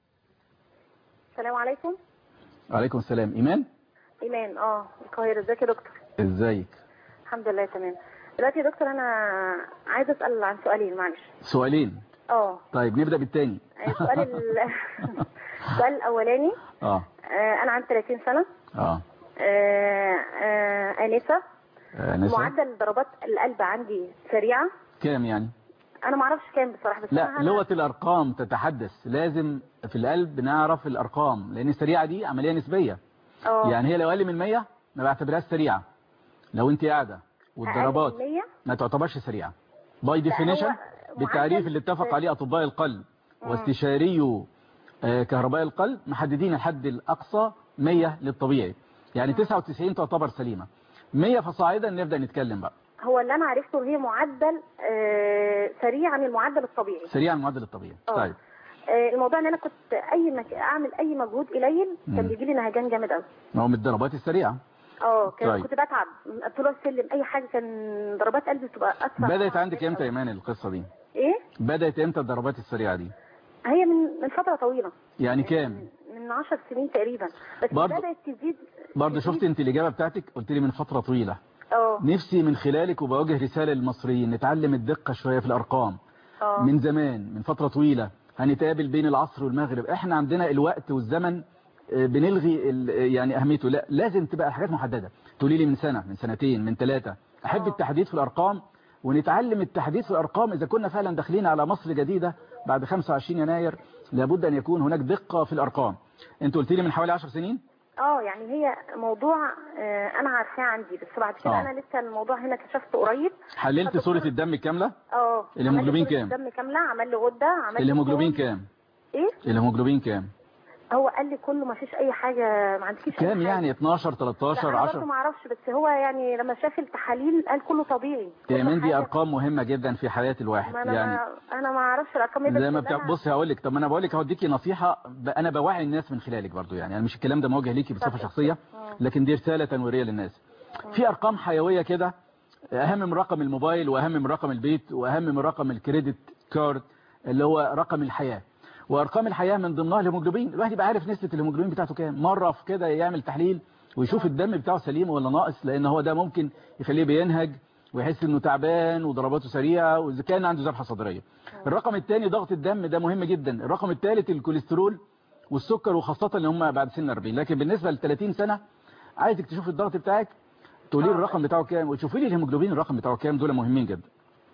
السلام عليكم وعليكم السلام إيمان إيمان اه القاهرة ازيك يا دكتور ازيك الحمد لله تمام دلوقتي يا دكتور انا عايزه اسال عن سؤالين معلش سؤالين اه طيب نبدا بالتاني السؤال ال... السؤال الاولاني اه انا عندي 30 سنه اه آه، آه، انسه آنسة معدل ضربات القلب عندي سريعه كام يعني انا ما اعرفش كام بصراحه بس لا أنا لغة الأرقام تتحدث لازم في القلب نعرف الأرقام لأن السريعة دي عملية نسبية اه يعني هي لو أقل من 100 ما بعتبرهاش سريعة لو أنت قاعدة والضربات أقل من 100 ما تعتبرش سريعة باي ديفينيشن هو بالتعريف معدل اللي اتفق س- عليه أطباء القلب مم. واستشاريو آه، كهرباء القلب محددين الحد الأقصى 100 للطبيعي يعني 99 تعتبر سليمة 100 فصاعدا نبدأ نتكلم بقى هو اللي انا عرفته ان هي معدل آه، سريع عن المعدل الطبيعي سريع المعدل الطبيعي آه. طيب آه، الموضوع ان انا كنت اي مك... اعمل اي مجهود قليل مم. كان بيجي لي نهجان جامد قوي ما هو من الضربات السريعة اه كان طيب. كنت بتعب طلوع السلم اي حاجه كان ضربات قلبي بتبقى اسرع بدأت عندك امتى يا ايمان القصة دي ايه بدأت امتى الضربات السريعة دي هي من من فتره طويله يعني كام من 10 سنين تقريبا بس برضه- بدات تزيد برضه شفت انت الإجابة بتاعتك قلت لي من فترة طويلة اه نفسي من خلالك وبوجه رسالة للمصريين نتعلم الدقة شوية في الأرقام اه من زمان من فترة طويلة هنتقابل بين العصر والمغرب احنا عندنا الوقت والزمن آه، بنلغي ال- يعني أهميته لا لازم تبقى حاجات محددة تقولي لي من سنة من سنتين من ثلاثة أحب آه. التحديث في الأرقام ونتعلم التحديث في الأرقام إذا كنا فعلا داخلين على مصر جديدة بعد 25 يناير لابد أن يكون هناك دقة في الأرقام انت قلت لي من حوالي 10 سنين اه يعني هي موضوع آه، انا عارفاه عندي بس بعد كده آه. انا لسه الموضوع هنا كشفته قريب حللت صورة الدم كاملة اه الهيموجلوبين عمل لي كام؟ صورة دم كامله عمل لي غده عمل لي الهيموجلوبين كل- كام ايه الهيموجلوبين كام هو قال لي كله ما فيش اي حاجه ما عندكيش أي كام حاجة. يعني 12 لا 13 انا برضه 10 ما اعرفش بس هو يعني لما شاف التحاليل قال كله طبيعي يا كله من دي حاجة- ارقام مهمة جدا في حياة الواحد ما انا يعني ما انا ما اعرفش الارقام ايه بس زي ما اللي بتاع أنا- بص هقول لك طب ما انا بقول لك هوديكي نصيحه ب- انا بوعي الناس من خلالك برضو يعني يعني مش الكلام ده موجه ليكي بصفه شخصيه لكن دي رساله تنويريه للناس في ارقام حيويه كده اهم من رقم الموبايل واهم من رقم البيت واهم من رقم الكريدت كارد اللي هو رقم الحياه وارقام الحياه من ضمنها الهيموجلوبين الواحد يبقى عارف نسبه الهيموجلوبين بتاعته كام مره في كده يعمل تحليل ويشوف الدم بتاعه سليم ولا ناقص لان هو ده ممكن يخليه بينهج ويحس انه تعبان وضرباته سريعه واذا كان عنده ذبحه صدريه الرقم الثاني ضغط الدم ده مهم جدا الرقم الثالث الكوليسترول والسكر وخاصه اللي هم بعد سن 40 لكن بالنسبه ل 30 سنه عايزك تشوف الضغط بتاعك تقولي لي الرقم بتاعه كام وتشوفي لي الهيموجلوبين الرقم بتاعه كام دول مهمين جدا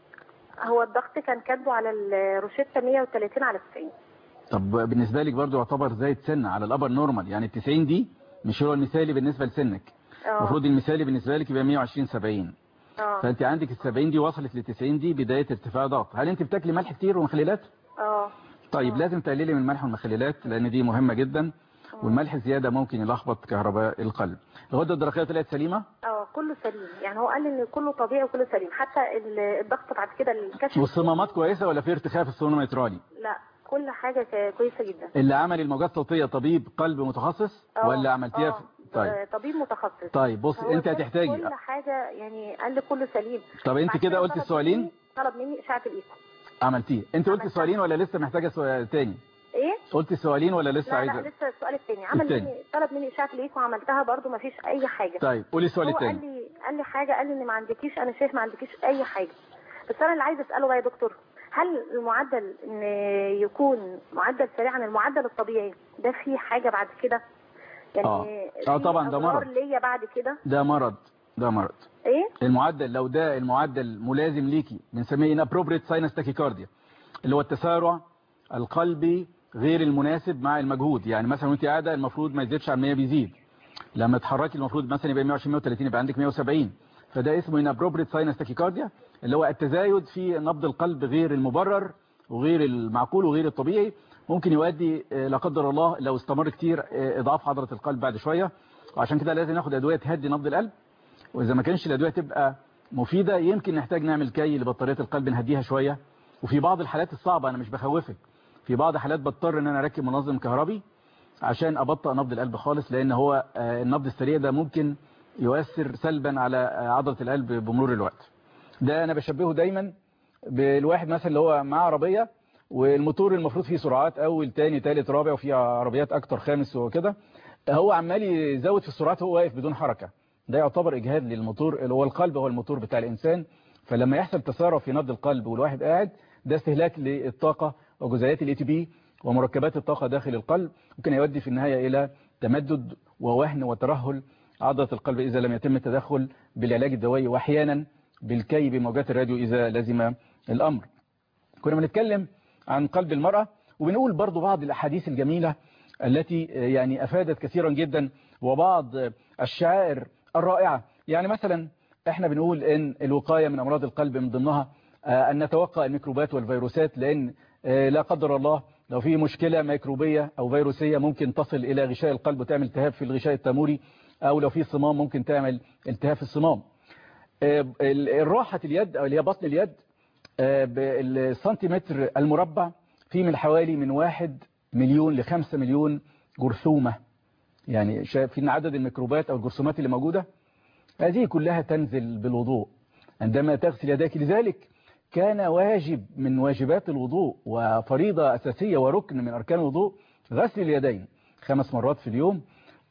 هو الضغط كان كاتبه على الروشته 130 على 90 طب بالنسبه لك برضو يعتبر زايد سنه على الابر نورمال يعني ال 90 دي مش هو المثالي بالنسبه لسنك اه المفروض المثالي بالنسبه لك يبقى 120 70 اه فانت عندك ال 70 دي وصلت ل 90 دي بدايه ارتفاع ضغط هل انت بتاكلي ملح كتير ومخللات اه طيب لازم تقللي من الملح والمخللات لان دي مهمه جدا والملح الزياده ممكن يلخبط كهرباء القلب الغده الدرقيه طلعت سليمه اه كله سليم يعني هو قال ان كله طبيعي وكله سليم حتى ال- الضغط بعد كده الكشف والصمامات كويسه ولا في ارتخاء في الصمام النيترالي لا كل حاجه ك- كويسه جدا اللي عمل الموجات الصوتيه طبيب قلب متخصص آه، ولا عملتيها آه، في... طيب آه، طبيب متخصص طيب بص هو انت شاف هتحتاجي كل حاجه يعني قال لي كله سليم طب انت بعد كده قلت طلب السؤالين مني- طلب مني اشعه الايكو عملتيه انت قلت السؤالين ولا لسه محتاجه سؤال تاني ايه قلت السؤالين ولا لسه لا عايزه لا لسه السؤال الثاني عمل التاني. مني طلب مني اشعه الايكو وعملتها برضو ما فيش اي حاجه طيب قولي السؤال هو التاني قال لي قال لي حاجه قال لي ان ما عندكيش انا شايف ما عندكيش اي حاجه بس انا اللي عايزه اساله بقى يا دكتور هل المعدل ان يكون معدل سريع عن المعدل الطبيعي ده فيه حاجه بعد كده يعني آه. آه في طبعا ده أضرار مرض. ليا بعد كده ده مرض ده مرض ايه المعدل لو ده المعدل ملازم ليكي بنسميه inappropriate sinus tachycardia اللي هو التسارع القلبي غير المناسب مع المجهود يعني مثلا وانت قاعده المفروض ما يزيدش عن 100 بيزيد لما تحركي المفروض مثلا يبقى 120 130 يبقى عندك 170 فده اسمه inappropriate sinus tachycardia اللي هو التزايد في نبض القلب غير المبرر وغير المعقول وغير الطبيعي ممكن يؤدي آه، لا قدر الله لو استمر كتير آه، اضعاف عضله القلب بعد شويه وعشان كده لازم ناخد ادويه تهدي نبض القلب واذا ما كانش الادويه تبقى مفيده يمكن نحتاج نعمل كي لبطاريه القلب نهديها شويه وفي بعض الحالات الصعبه انا مش بخوفك في بعض الحالات بضطر ان انا اركب منظم كهربي عشان ابطئ نبض القلب خالص لان هو آه، النبض السريع ده ممكن يؤثر سلبا على آه، عضله القلب بمرور الوقت ده انا بشبهه دايما بالواحد مثلا اللي هو معاه عربيه والموتور المفروض فيه سرعات اول تاني تالت رابع وفي عربيات اكتر خامس وكده هو عمال يزود في السرعات وهو واقف بدون حركه ده يعتبر اجهاد للموتور اللي هو القلب هو الموتور بتاع الانسان فلما يحصل تسارع في نبض القلب والواحد قاعد ده استهلاك للطاقه وجزيئات الاي تي بي ومركبات الطاقه داخل القلب ممكن يؤدي في النهايه الى تمدد ووهن وترهل عضله القلب اذا لم يتم التدخل بالعلاج الدوائي واحيانا بالكي بموجات الراديو اذا لزم الامر كنا بنتكلم عن قلب المرأة وبنقول برضو بعض الأحاديث الجميلة التي يعني أفادت كثيرا جدا وبعض الشعائر الرائعة يعني مثلا احنا بنقول ان الوقاية من أمراض القلب من ضمنها آه، أن نتوقع الميكروبات والفيروسات لأن آه، لا قدر الله لو في مشكلة ميكروبية أو فيروسية ممكن تصل إلى غشاء القلب وتعمل التهاب في الغشاء التاموري أو لو في صمام ممكن تعمل التهاب في الصمام آه، ال- الراحة اليد أو اللي هي بطن اليد آه، بالسنتيمتر المربع في من حوالي من واحد مليون لخمسة مليون جرثومة يعني شايفين عدد الميكروبات أو الجرثومات اللي موجودة هذه كلها تنزل بالوضوء عندما تغسل يديك لذلك كان واجب من واجبات الوضوء وفريضة أساسية وركن من أركان الوضوء غسل اليدين خمس مرات في اليوم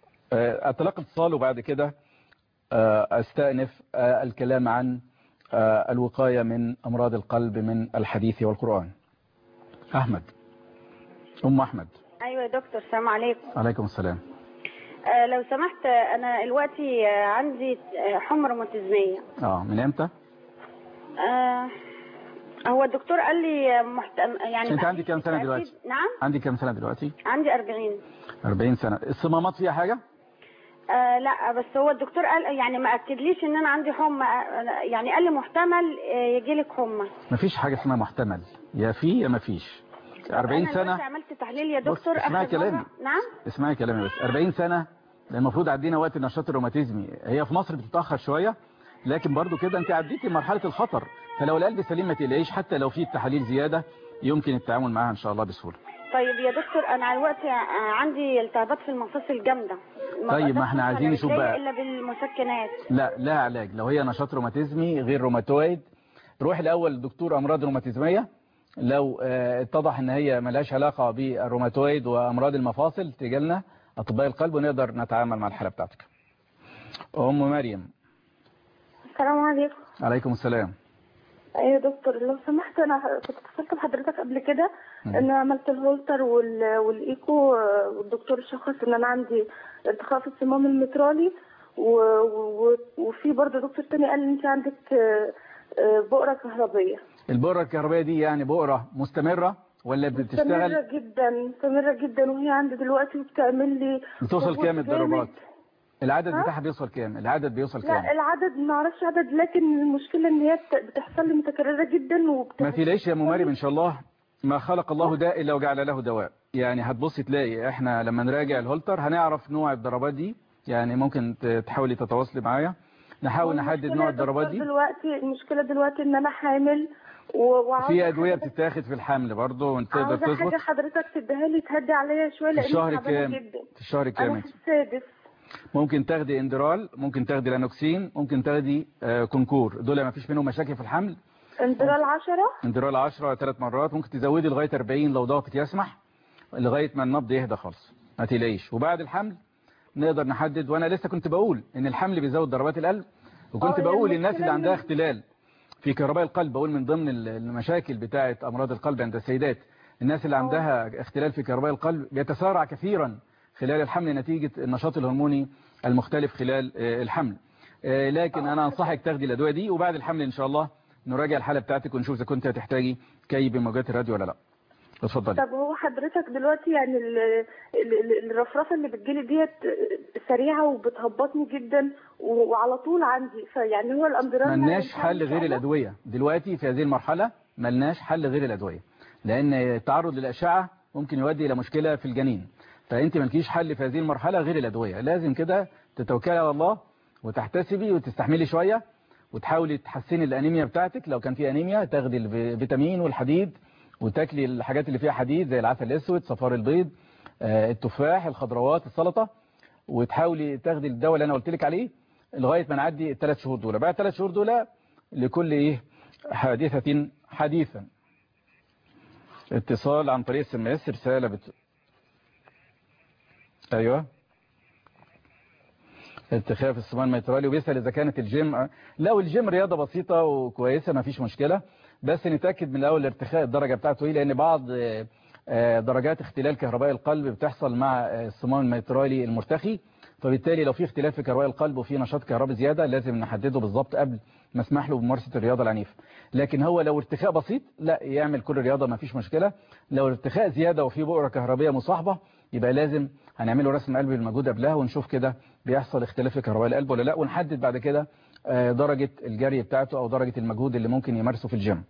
آه، أتلقى اتصال وبعد كده آه، أستأنف آه، الكلام عن آه، الوقاية من أمراض القلب من الحديث والقرآن أحمد أم أحمد ايوه يا دكتور السلام عليكم عليكم السلام آه لو سمحت آه، انا دلوقتي آه، عندي آه، حمر متزميه آه من إمتى آه هو الدكتور قال لي آه، محت... يعني أنت عندك كام سنة أكيد- دلوقتي نعم عندك كام سنة دلوقتي عندي 40 40 سنة الصمامات فيها حاجة آه لا بس هو الدكتور قال يعني ما اكدليش ان انا عندي حمى آه، يعني قال لي محتمل يجي لك حمى مفيش حاجة اسمها محتمل يا في يا مفيش 40 أنا سنة دلوقتي عملت تحليل يا بص، دكتور اسمعي آخر مرة. كلامي. نعم اسمعي كلامي بس 40 سنة ده المفروض عدينا وقت النشاط الروماتيزمي هي في مصر بتتأخر شوية لكن برضو كده انت عديتي مرحلة الخطر فلو القلب سليم ما تقلقيش حتى لو في تحاليل زيادة يمكن التعامل معاها ان شاء الله بسهولة طيب يا دكتور انا دلوقتي آه، عندي التهابات في المفاصل جامده طيب، ما احنا بقدرش عايزين على نشوف رجلي بقى. الا بالمسكنات لا لها علاج لو هي نشاط روماتيزمي غير روماتويد روح الاول لدكتور امراض روماتيزميه لو آه، اتضح ان هي ملهاش علاقه بالروماتويد وامراض المفاصل تيجي لنا اطباء القلب ونقدر نتعامل مع الحاله بتاعتك ام مريم السلام عليكم عليكم السلام ايوه يا دكتور لو سمحت انا كنت اتصلت بحضرتك قبل كده ان انا عملت الهولتر وال... والايكو آه، والدكتور شخص ان انا عندي ارتخاء في الصمام المترالي و... و... وفي برضه دكتور تاني قال ان انت عندك آه، آه، بؤره كهربيه البؤره الكهربائيه دي يعني بؤره مستمره ولا مستمره بتشتغل جدا مستمره جدا وهي عندي دلوقتي بتعمل لي بتوصل ضغوط كام جامد. الضربات العدد ها؟ بتاعها بيوصل كام العدد بيوصل كام لا العدد ما اعرفش عدد لكن المشكله ان هي بت- بتحصل لي متكرره جدا وبت... ما تقلقش يا ام مريم ان شاء الله ما خلق الله داء الا وجعل له دواء يعني هتبصي تلاقي احنا لما نراجع الهولتر هنعرف نوع الضربات دي يعني ممكن ت- تحاولي تتواصلي معايا نحاول نحدد المشكلة نوع يا دكتور الضربات دي دلوقتي المشكله دلوقتي ان انا حامل و- وعاوزه في ادويه بتتاخد في الحمل برضه وانت تقدر عاوزه تظبط حاجه حضرتك تديها لي تهدي عليا شويه في لان الشهر تعبانة كام جدا في الشهر كام انا انت في السادس ممكن تاخدي اندرال ممكن تاخدي لانوكسين ممكن تاخدي آه، كونكور دول ما فيش منهم مشاكل في الحمل اندرال 10 اندرال 10 ثلاث مرات ممكن تزودي لغايه 40 لو ضغطك يسمح لغايه ما النبض يهدى خالص ما تقلقيش وبعد الحمل نقدر نحدد وانا لسه كنت بقول ان الحمل بيزود ضربات القلب وكنت اه، هي بقول الناس المشكلة اللي عندها إن- اختلال في كهرباء القلب بقول من ضمن ال- المشاكل بتاعه امراض القلب عند السيدات الناس اللي عندها اختلال في كهرباء القلب بيتسارع كثيرا خلال الحمل نتيجة النشاط الهرموني المختلف خلال آه، الحمل آه، لكن انا انصحك تاخدي الادويه دي وبعد الحمل ان شاء الله نراجع الحاله بتاعتك ونشوف اذا كنت هتحتاجي كي بموجات الراديو ولا لا اتفضلي طب هو حضرتك دلوقتي يعني ال- ال- ال- الرفرفه اللي بتجيلي ديت سريعه وبتهبطني جدا و- وعلى طول عندي فيعني هو الامبران ملناش حل غير الادويه دلوقتي في هذه المرحله ملناش حل غير الادويه لان التعرض للاشعه ممكن يؤدي الى مشكله في الجنين فانت مالكيش حل في هذه المرحله غير الادويه لازم كده تتوكلي على الله وتحتسبي وتستحملي شويه وتحاولي تحسني الانيميا بتاعتك لو كان في انيميا تاخدي الفيتامين والحديد وتاكلي الحاجات اللي فيها حديد زي العسل الاسود صفار البيض آه، التفاح الخضروات السلطه وتحاولي تاخدي الدواء اللي انا قلت لك عليه لغايه ما نعدي الثلاث شهور دول بعد الثلاث شهور دول لكل ايه حادثه حديثا اتصال عن طريق السم اس رساله بت... ايوه ارتخاء في الصمام الميترالي وبيسأل إذا كانت الجيم لو الجيم رياضة بسيطة وكويسة ما فيش مشكلة بس نتأكد من الأول ارتخاء الدرجة بتاعته إيه لأن بعض آه، آه، درجات اختلال كهرباء القلب بتحصل مع آه، الصمام الميترالي المرتخي فبالتالي لو في اختلاف في كهرباء القلب وفي نشاط كهربي زيادة لازم نحدده بالظبط قبل ما اسمح له بممارسة الرياضة العنيفة لكن هو لو ارتخاء بسيط لا يعمل كل الرياضة ما فيش مشكلة لو ارتخاء زيادة وفي بؤرة كهربية مصاحبة يبقى لازم هنعمله رسم قلب بالمجهود قبلها ونشوف كده بيحصل اختلاف في كهرباء القلب ولا لا ونحدد بعد كده آه، درجة الجري بتاعته او درجة المجهود اللي ممكن يمارسه في الجيم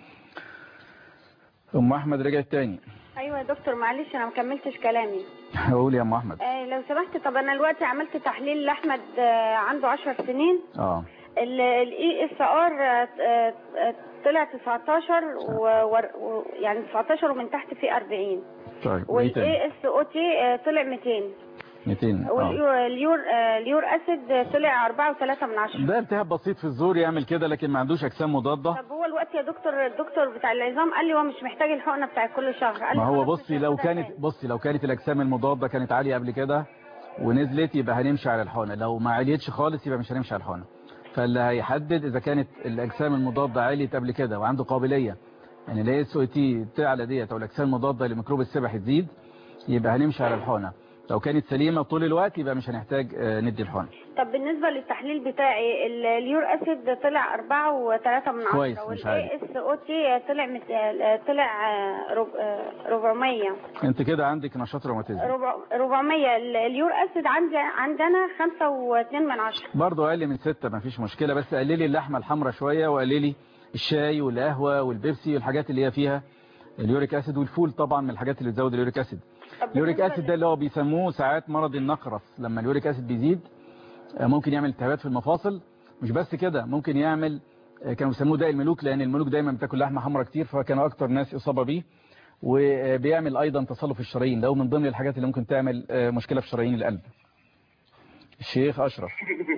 ام احمد رجعت تاني ايوه يا دكتور معلش انا ما كملتش كلامي قول يا ام احمد آه لو سمحت طب انا دلوقتي عملت تحليل لاحمد آه عنده 10 سنين اه الاي اس ار طلع 19 و و- و- يعني 19 ومن تحت في 40 طيب وايه تاني والاي اس او تي طلع 200 200 اه واليور آه، اليور اسيد طلع 4.3 من 10 ده التهاب بسيط في الزور يعمل كده لكن ما عندوش اجسام مضادة طب هو الوقت يا دكتور الدكتور بتاع العظام قال لي هو مش محتاج الحقنه بتاع كل شهر قال لي ما هو خلاص بصي مش لو هاخدها كانت تاني. بصي لو كانت الاجسام المضادة كانت عالية قبل كده ونزلت يبقى هنمشي على الحقنة لو ما عليتش خالص يبقى مش هنمشي على الحقنة فاللي هيحدد اذا كانت الاجسام المضادة عالية قبل كده وعنده قابلية يعني الاي اس او تي تعلى ديت او الاجسام المضادة لميكروب السبح تزيد يبقى هنمشي على الحقنة لو كانت سليمة طول الوقت يبقى مش هنحتاج آه، ندي الحقن طب بالنسبة للتحليل بتاعي ال- اليور اسيد طلع أربعة وثلاثة من كويس، عشرة مش والاي اس او تي طلع مت... طلع آه، رب- آه، 400 انت كده عندك نشاط روماتيزم ربع- 400 ال- اليور اسيد عندي عندنا خمسة واتنين من عشرة برضه اقل من ستة مفيش مشكلة بس قللي اللحمة الحمراء شوية وقللي الشاي والقهوة والبيبسي والحاجات اللي هي فيها اليوريك اسيد والفول طبعا من الحاجات اللي بتزود اليوريك اسيد اليوريك اسيد ده اللي هو بيسموه ساعات مرض النقرس لما اليوريك اسيد بيزيد آه، ممكن يعمل التهابات في المفاصل مش بس كده ممكن يعمل آه، كانوا بيسموه داء الملوك لان الملوك دايما بتاكل لحمه حمراء كتير فكانوا اكتر ناس اصابه بيه وبيعمل ايضا تصلب الشرايين ده من ضمن الحاجات اللي ممكن تعمل آه، مشكله في شرايين القلب الشيخ اشرف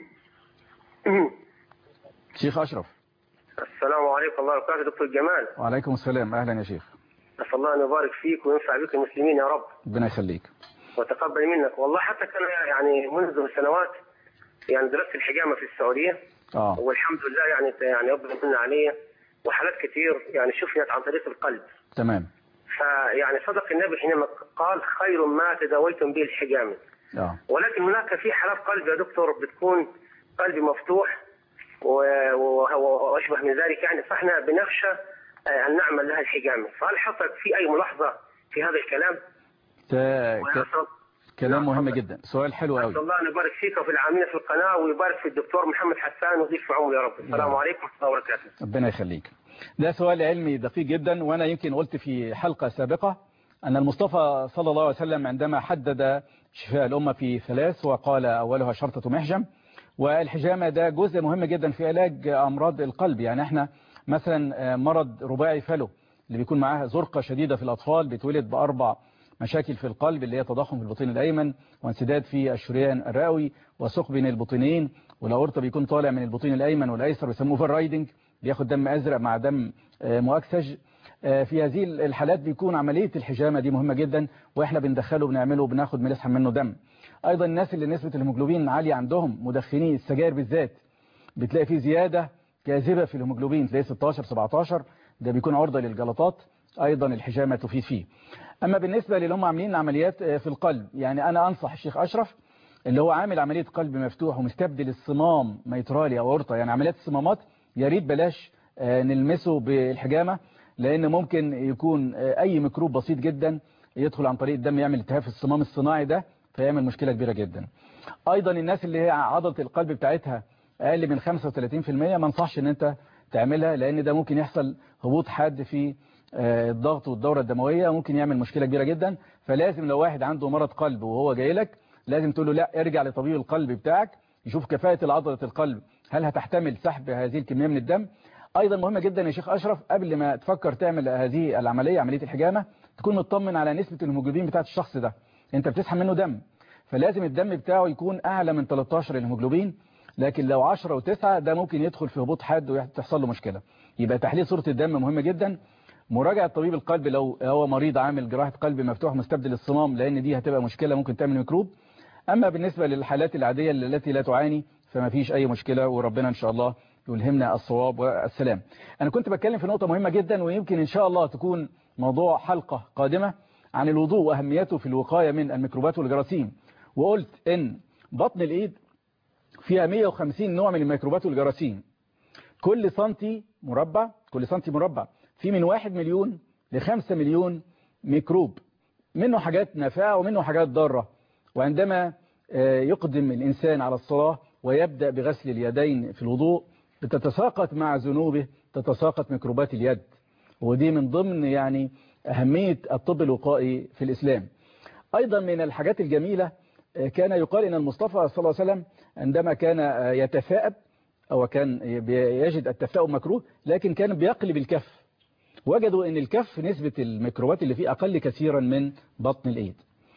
شيخ اشرف السلام عليكم الله وبركاته دكتور جمال وعليكم السلام اهلا يا شيخ نسال الله ان يبارك فيك وينفع بك المسلمين يا رب ربنا يخليك وتقبل منك والله حتى كان يعني منذ سنوات يعني درست الحجامه في السعوديه اه والحمد لله يعني يعني ربنا يمن علي وحالات كثير يعني شفيت عن طريق القلب تمام فيعني صدق النبي حينما قال خير ما تداويتم به الحجامه اه ولكن هناك في حالات قلب يا دكتور بتكون قلبي مفتوح و- و- واشبه من ذلك يعني فاحنا بنخشى آه، ان نعمل لها الحجامه فهل حصلت في اي ملاحظه في هذا الكلام؟ ده ك... ويسأل كلام مهم جدا سؤال حلو قوي الله ان يبارك فيك وفي العاملين في القناه ويبارك في الدكتور محمد حسان ويضيف في عمره يا رب السلام عليكم ورحمه الله وبركاته ربنا يخليك ده سؤال علمي دقيق جدا وأنا يمكن قلت في حلقة سابقة أن المصطفى صلى الله عليه وسلم عندما حدد شفاء الأمة في ثلاث وقال أولها شرطة محجم والحجامة ده جزء مهم جدا في علاج أمراض القلب يعني احنا مثلا مرض رباعي فلو اللي بيكون معاها زرقة شديدة في الأطفال بيتولد بأربع مشاكل في القلب اللي هي تضخم في البطين الأيمن وانسداد في الشريان الرئوي وثقب بين البطينين والأورطة بيكون طالع من البطين الأيمن والأيسر بيسموه اوفر رايدنج بياخد دم أزرق مع دم آه، مؤكسج آه، في هذه الحالات بيكون عملية الحجامة دي مهمة جدا وإحنا بندخله بنعمله بناخد بنسحب منه دم أيضا الناس اللي نسبة الهيموجلوبين عالية عندهم مدخنين السجاير بالذات بتلاقي فيه زيادة كاذبة في الهيموجلوبين تلاقي 16 17 ده بيكون عرضة للجلطات أيضا الحجامة تفيد فيه أما بالنسبة للي هم عاملين عمليات آه، في القلب يعني أنا أنصح الشيخ أشرف اللي هو عامل عملية قلب مفتوح ومستبدل الصمام ميترالي أو أورطة يعني عمليات الصمامات يا ريت بلاش آه، نلمسه بالحجامة لأن ممكن يكون آه، أي ميكروب بسيط جدا يدخل عن طريق الدم يعمل التهاب في الصمام الصناعي ده فيعمل مشكلة كبيرة جدا أيضا الناس اللي هي عضلة القلب بتاعتها أقل من 35% ما انصحش ان انت تعملها لان ده ممكن يحصل هبوط حاد في آه، الضغط والدورة الدموية ممكن يعمل مشكلة كبيرة جدا فلازم لو واحد عنده مرض قلب وهو جاي لك لازم تقول له لا ارجع لطبيب القلب بتاعك يشوف كفاءة عضلة القلب هل هتحتمل سحب هذه الكمية من الدم ايضا مهم جدا يا شيخ اشرف قبل ما تفكر تعمل هذه العملية عملية الحجامة تكون مطمن على نسبة الهيموجلوبين بتاعت الشخص ده انت بتسحب منه دم فلازم الدم بتاعه يكون اعلى من 13 الهيموجلوبين لكن لو 10 و9 ده ممكن يدخل في هبوط حاد وتحصل له مشكلة يبقى تحليل صورة الدم مهم جدا مراجعة طبيب القلب لو هو مريض عامل جراحة قلب مفتوح مستبدل الصمام لأن دي هتبقى مشكلة ممكن تعمل ميكروب أما بالنسبة للحالات العادية التي لا تعاني فما فيش أي مشكلة وربنا إن شاء الله يلهمنا الصواب والسلام أنا كنت بتكلم في نقطة مهمة جدا ويمكن إن شاء الله تكون موضوع حلقة قادمة عن الوضوء وأهميته في الوقاية من الميكروبات والجراثيم وقلت إن بطن الإيد فيها 150 نوع من الميكروبات والجراثيم كل سنتي مربع كل سنتي مربع في من واحد مليون لخمسة مليون ميكروب منه حاجات نافعة ومنه حاجات ضارة وعندما آه، يقدم الإنسان على الصلاة ويبدأ بغسل اليدين في الوضوء بتتساقط مع ذنوبه تتساقط ميكروبات اليد ودي من ضمن يعني أهمية الطب الوقائي في الإسلام أيضا من الحاجات الجميلة آه، كان يقال إن المصطفى صلى الله عليه وسلم عندما كان آه، يتثاءب أو كان يجد التثاؤب مكروه لكن كان بيقلب الكف وجدوا ان الكف نسبة الميكروبات اللي فيه اقل كثيرا من بطن الايد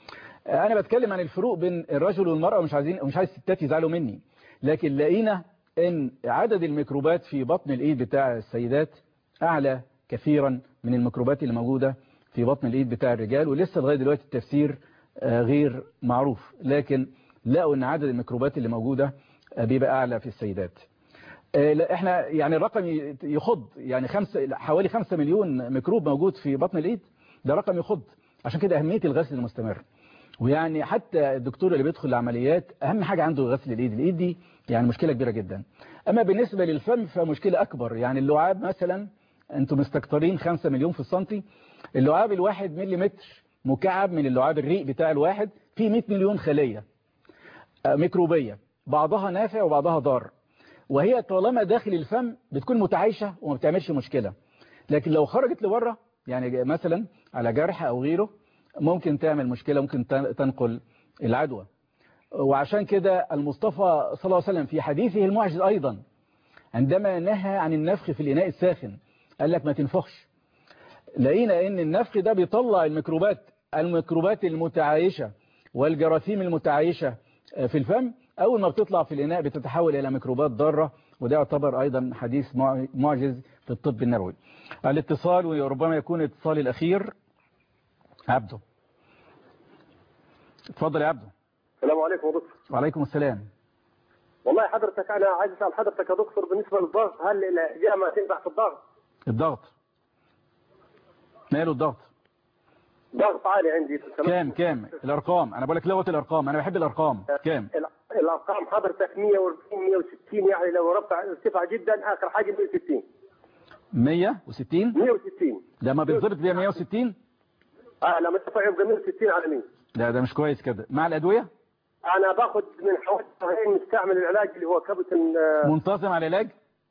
انا بتكلم عن الفروق بين الرجل والمرأة ومش عايزين مش عايز الستات يزعلوا مني لكن لقينا ان عدد الميكروبات في بطن الايد بتاع السيدات اعلى كثيرا من الميكروبات اللي موجودة في بطن الايد بتاع الرجال ولسه لغاية دلوقتي التفسير آه، غير معروف لكن لقوا ان عدد الميكروبات اللي موجودة آه، بيبقى اعلى في السيدات آه، لا، احنا يعني الرقم ي- يخض يعني خمسة حوالي خمسة مليون ميكروب موجود في بطن الايد ده رقم يخض عشان كده اهمية الغسل المستمر ويعني حتى الدكتور اللي بيدخل العمليات اهم حاجة عنده غسل الايد الايد دي يعني مشكلة كبيرة جدا اما بالنسبة للفم فمشكلة اكبر يعني اللعاب مثلا انتم مستكترين 5 مليون في السنتي اللعاب الواحد مليمتر مكعب من اللعاب الريق بتاع الواحد فيه 100 مليون خلية ميكروبية بعضها نافع وبعضها ضار وهي طالما داخل الفم بتكون متعايشة وما بتعملش مشكلة لكن لو خرجت لبره يعني مثلا على جرح أو غيره ممكن تعمل مشكلة ممكن تنقل العدوى وعشان كده المصطفى صلى الله عليه وسلم في حديثه المعجز أيضا عندما نهى عن النفخ في الإناء الساخن قال لك ما تنفخش لقينا ان النفخ ده بيطلع الميكروبات الميكروبات المتعايشة والجراثيم المتعايشة في الفم أول ما بتطلع في الإناء بتتحول إلى ميكروبات ضارة وده يعتبر أيضا حديث معجز في الطب النبوي الاتصال وربما يكون الاتصال الأخير عبده اتفضل يا عبده السلام عليكم يا دكتور وعليكم السلام والله حضرتك أنا عايز أسأل حضرتك يا دكتور بالنسبة للضغط هل الجامعة تنفع في الضغط؟ الضغط ماله الضغط ضغط عالي عندي كام كام الارقام انا بقول لك لغه الارقام انا بحب الارقام كام الارقام حضرتك 140 160 يعني لو رفع ارتفع جدا اخر حاجه 160 160 160 لما بيتظبط بيها 160 اه لما ارتفع يبقى 160 على 100 لا ده مش كويس كده مع الادويه انا باخد من حوالي شهرين مستعمل العلاج اللي هو كابتن منتظم على العلاج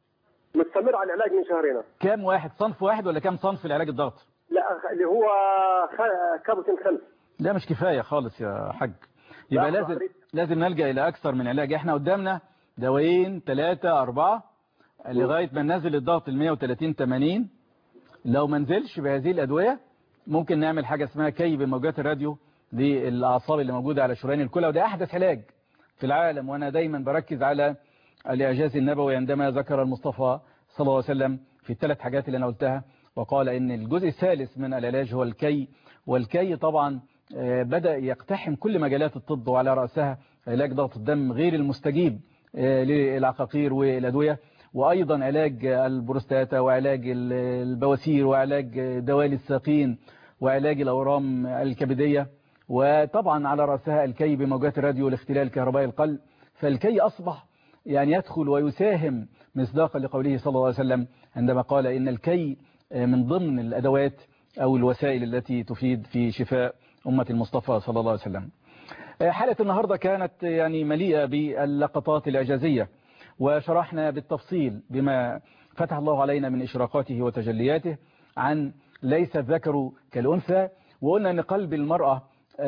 مستمر على العلاج من شهرين كام واحد صنف واحد ولا كام صنف العلاج الضغط لا اللي هو كابوتين خمس ده مش كفاية خالص يا حاج يبقى لازم لازم نلجأ إلى أكثر من علاج احنا قدامنا دوايين ثلاثة أربعة لغاية ما ننزل الضغط ال 130 80 لو ما نزلش بهذه الأدوية ممكن نعمل حاجة اسمها كي بموجات الراديو للأعصاب اللي موجودة على شريان الكلى وده أحدث علاج في العالم وأنا دايما بركز على الإعجاز النبوي عندما ذكر المصطفى صلى الله عليه وسلم في الثلاث حاجات اللي أنا قلتها وقال إن الجزء الثالث من العلاج هو الكي والكي طبعا بدأ يقتحم كل مجالات الطب وعلى رأسها علاج ضغط الدم غير المستجيب للعقاقير والأدوية وأيضا علاج البروستاتا وعلاج البواسير وعلاج دوالي الساقين وعلاج الأورام الكبدية وطبعا على رأسها الكي بموجات الراديو لاختلال كهرباء القلب فالكي أصبح يعني يدخل ويساهم مصداقا لقوله صلى الله عليه وسلم عندما قال إن الكي من ضمن الأدوات أو الوسائل التي تفيد في شفاء أمة المصطفى صلى الله عليه وسلم حالة النهاردة كانت يعني مليئة باللقطات الإعجازية وشرحنا بالتفصيل بما فتح الله علينا من إشراقاته وتجلياته عن ليس الذكر كالأنثى وقلنا أن قلب المرأة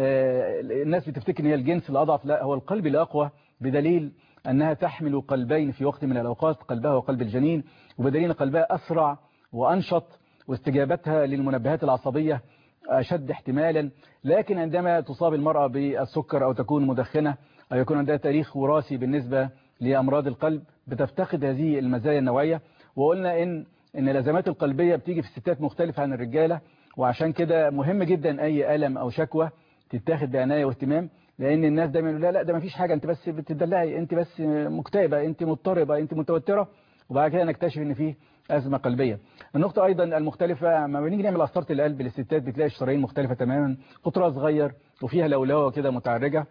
الناس بتفتكر أن هي الجنس الأضعف لا هو القلب الأقوى بدليل أنها تحمل قلبين في وقت من الأوقات قلبها وقلب الجنين وبدليل قلبها أسرع وأنشط واستجابتها للمنبهات العصبية أشد احتمالا لكن عندما تصاب المرأة بالسكر أو تكون مدخنة أو يكون عندها تاريخ وراثي بالنسبة لأمراض القلب بتفتقد هذه المزايا النوعية وقلنا إن إن الأزمات القلبية بتيجي في الستات مختلفة عن الرجالة وعشان كده مهم جدا أي ألم أو شكوى تتاخد بعناية واهتمام لأن الناس دايما يقولوا لا لا ده ما فيش حاجة أنت بس بتدلعي أنت بس مكتئبة أنت مضطربة أنت متوترة وبعد كده نكتشف إن فيه أزمة قلبية النقطة أيضا المختلفة لما بنيجي نعمل قسطرة القلب للستات بتلاقي الشرايين مختلفة تماما قطرها صغير وفيها لولوة كده متعرجة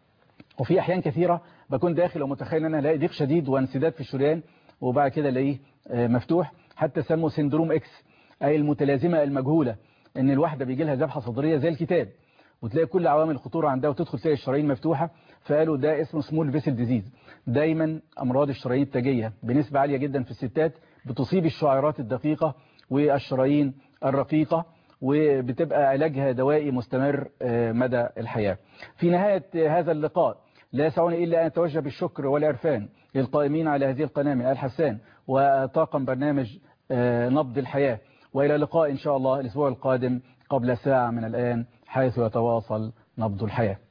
وفي أحيان كثيرة بكون داخل ومتخيل أن أنا الاقي ضيق شديد وانسداد في الشريان وبعد كده الاقيه مفتوح حتى سموا سندروم اكس أي المتلازمة المجهولة ان الواحدة بيجي لها ذبحة صدرية زي الكتاب وتلاقي كل عوامل الخطورة عندها وتدخل تلاقي الشرايين مفتوحة فقالوا ده اسمه سمول فيسل ديزيز دايما أمراض الشرايين التاجية بنسبة عالية جدا في الستات بتصيب الشعيرات الدقيقة والشرايين الرقيقة وبتبقى علاجها دوائي مستمر مدى الحياة في نهاية هذا اللقاء لا يسعني إلا أن أتوجه بالشكر والعرفان للقائمين على هذه القناة من آل حسان وطاقم برنامج نبض الحياة وإلى لقاء إن شاء الله الأسبوع القادم قبل ساعة من الآن حيث يتواصل نبض الحياة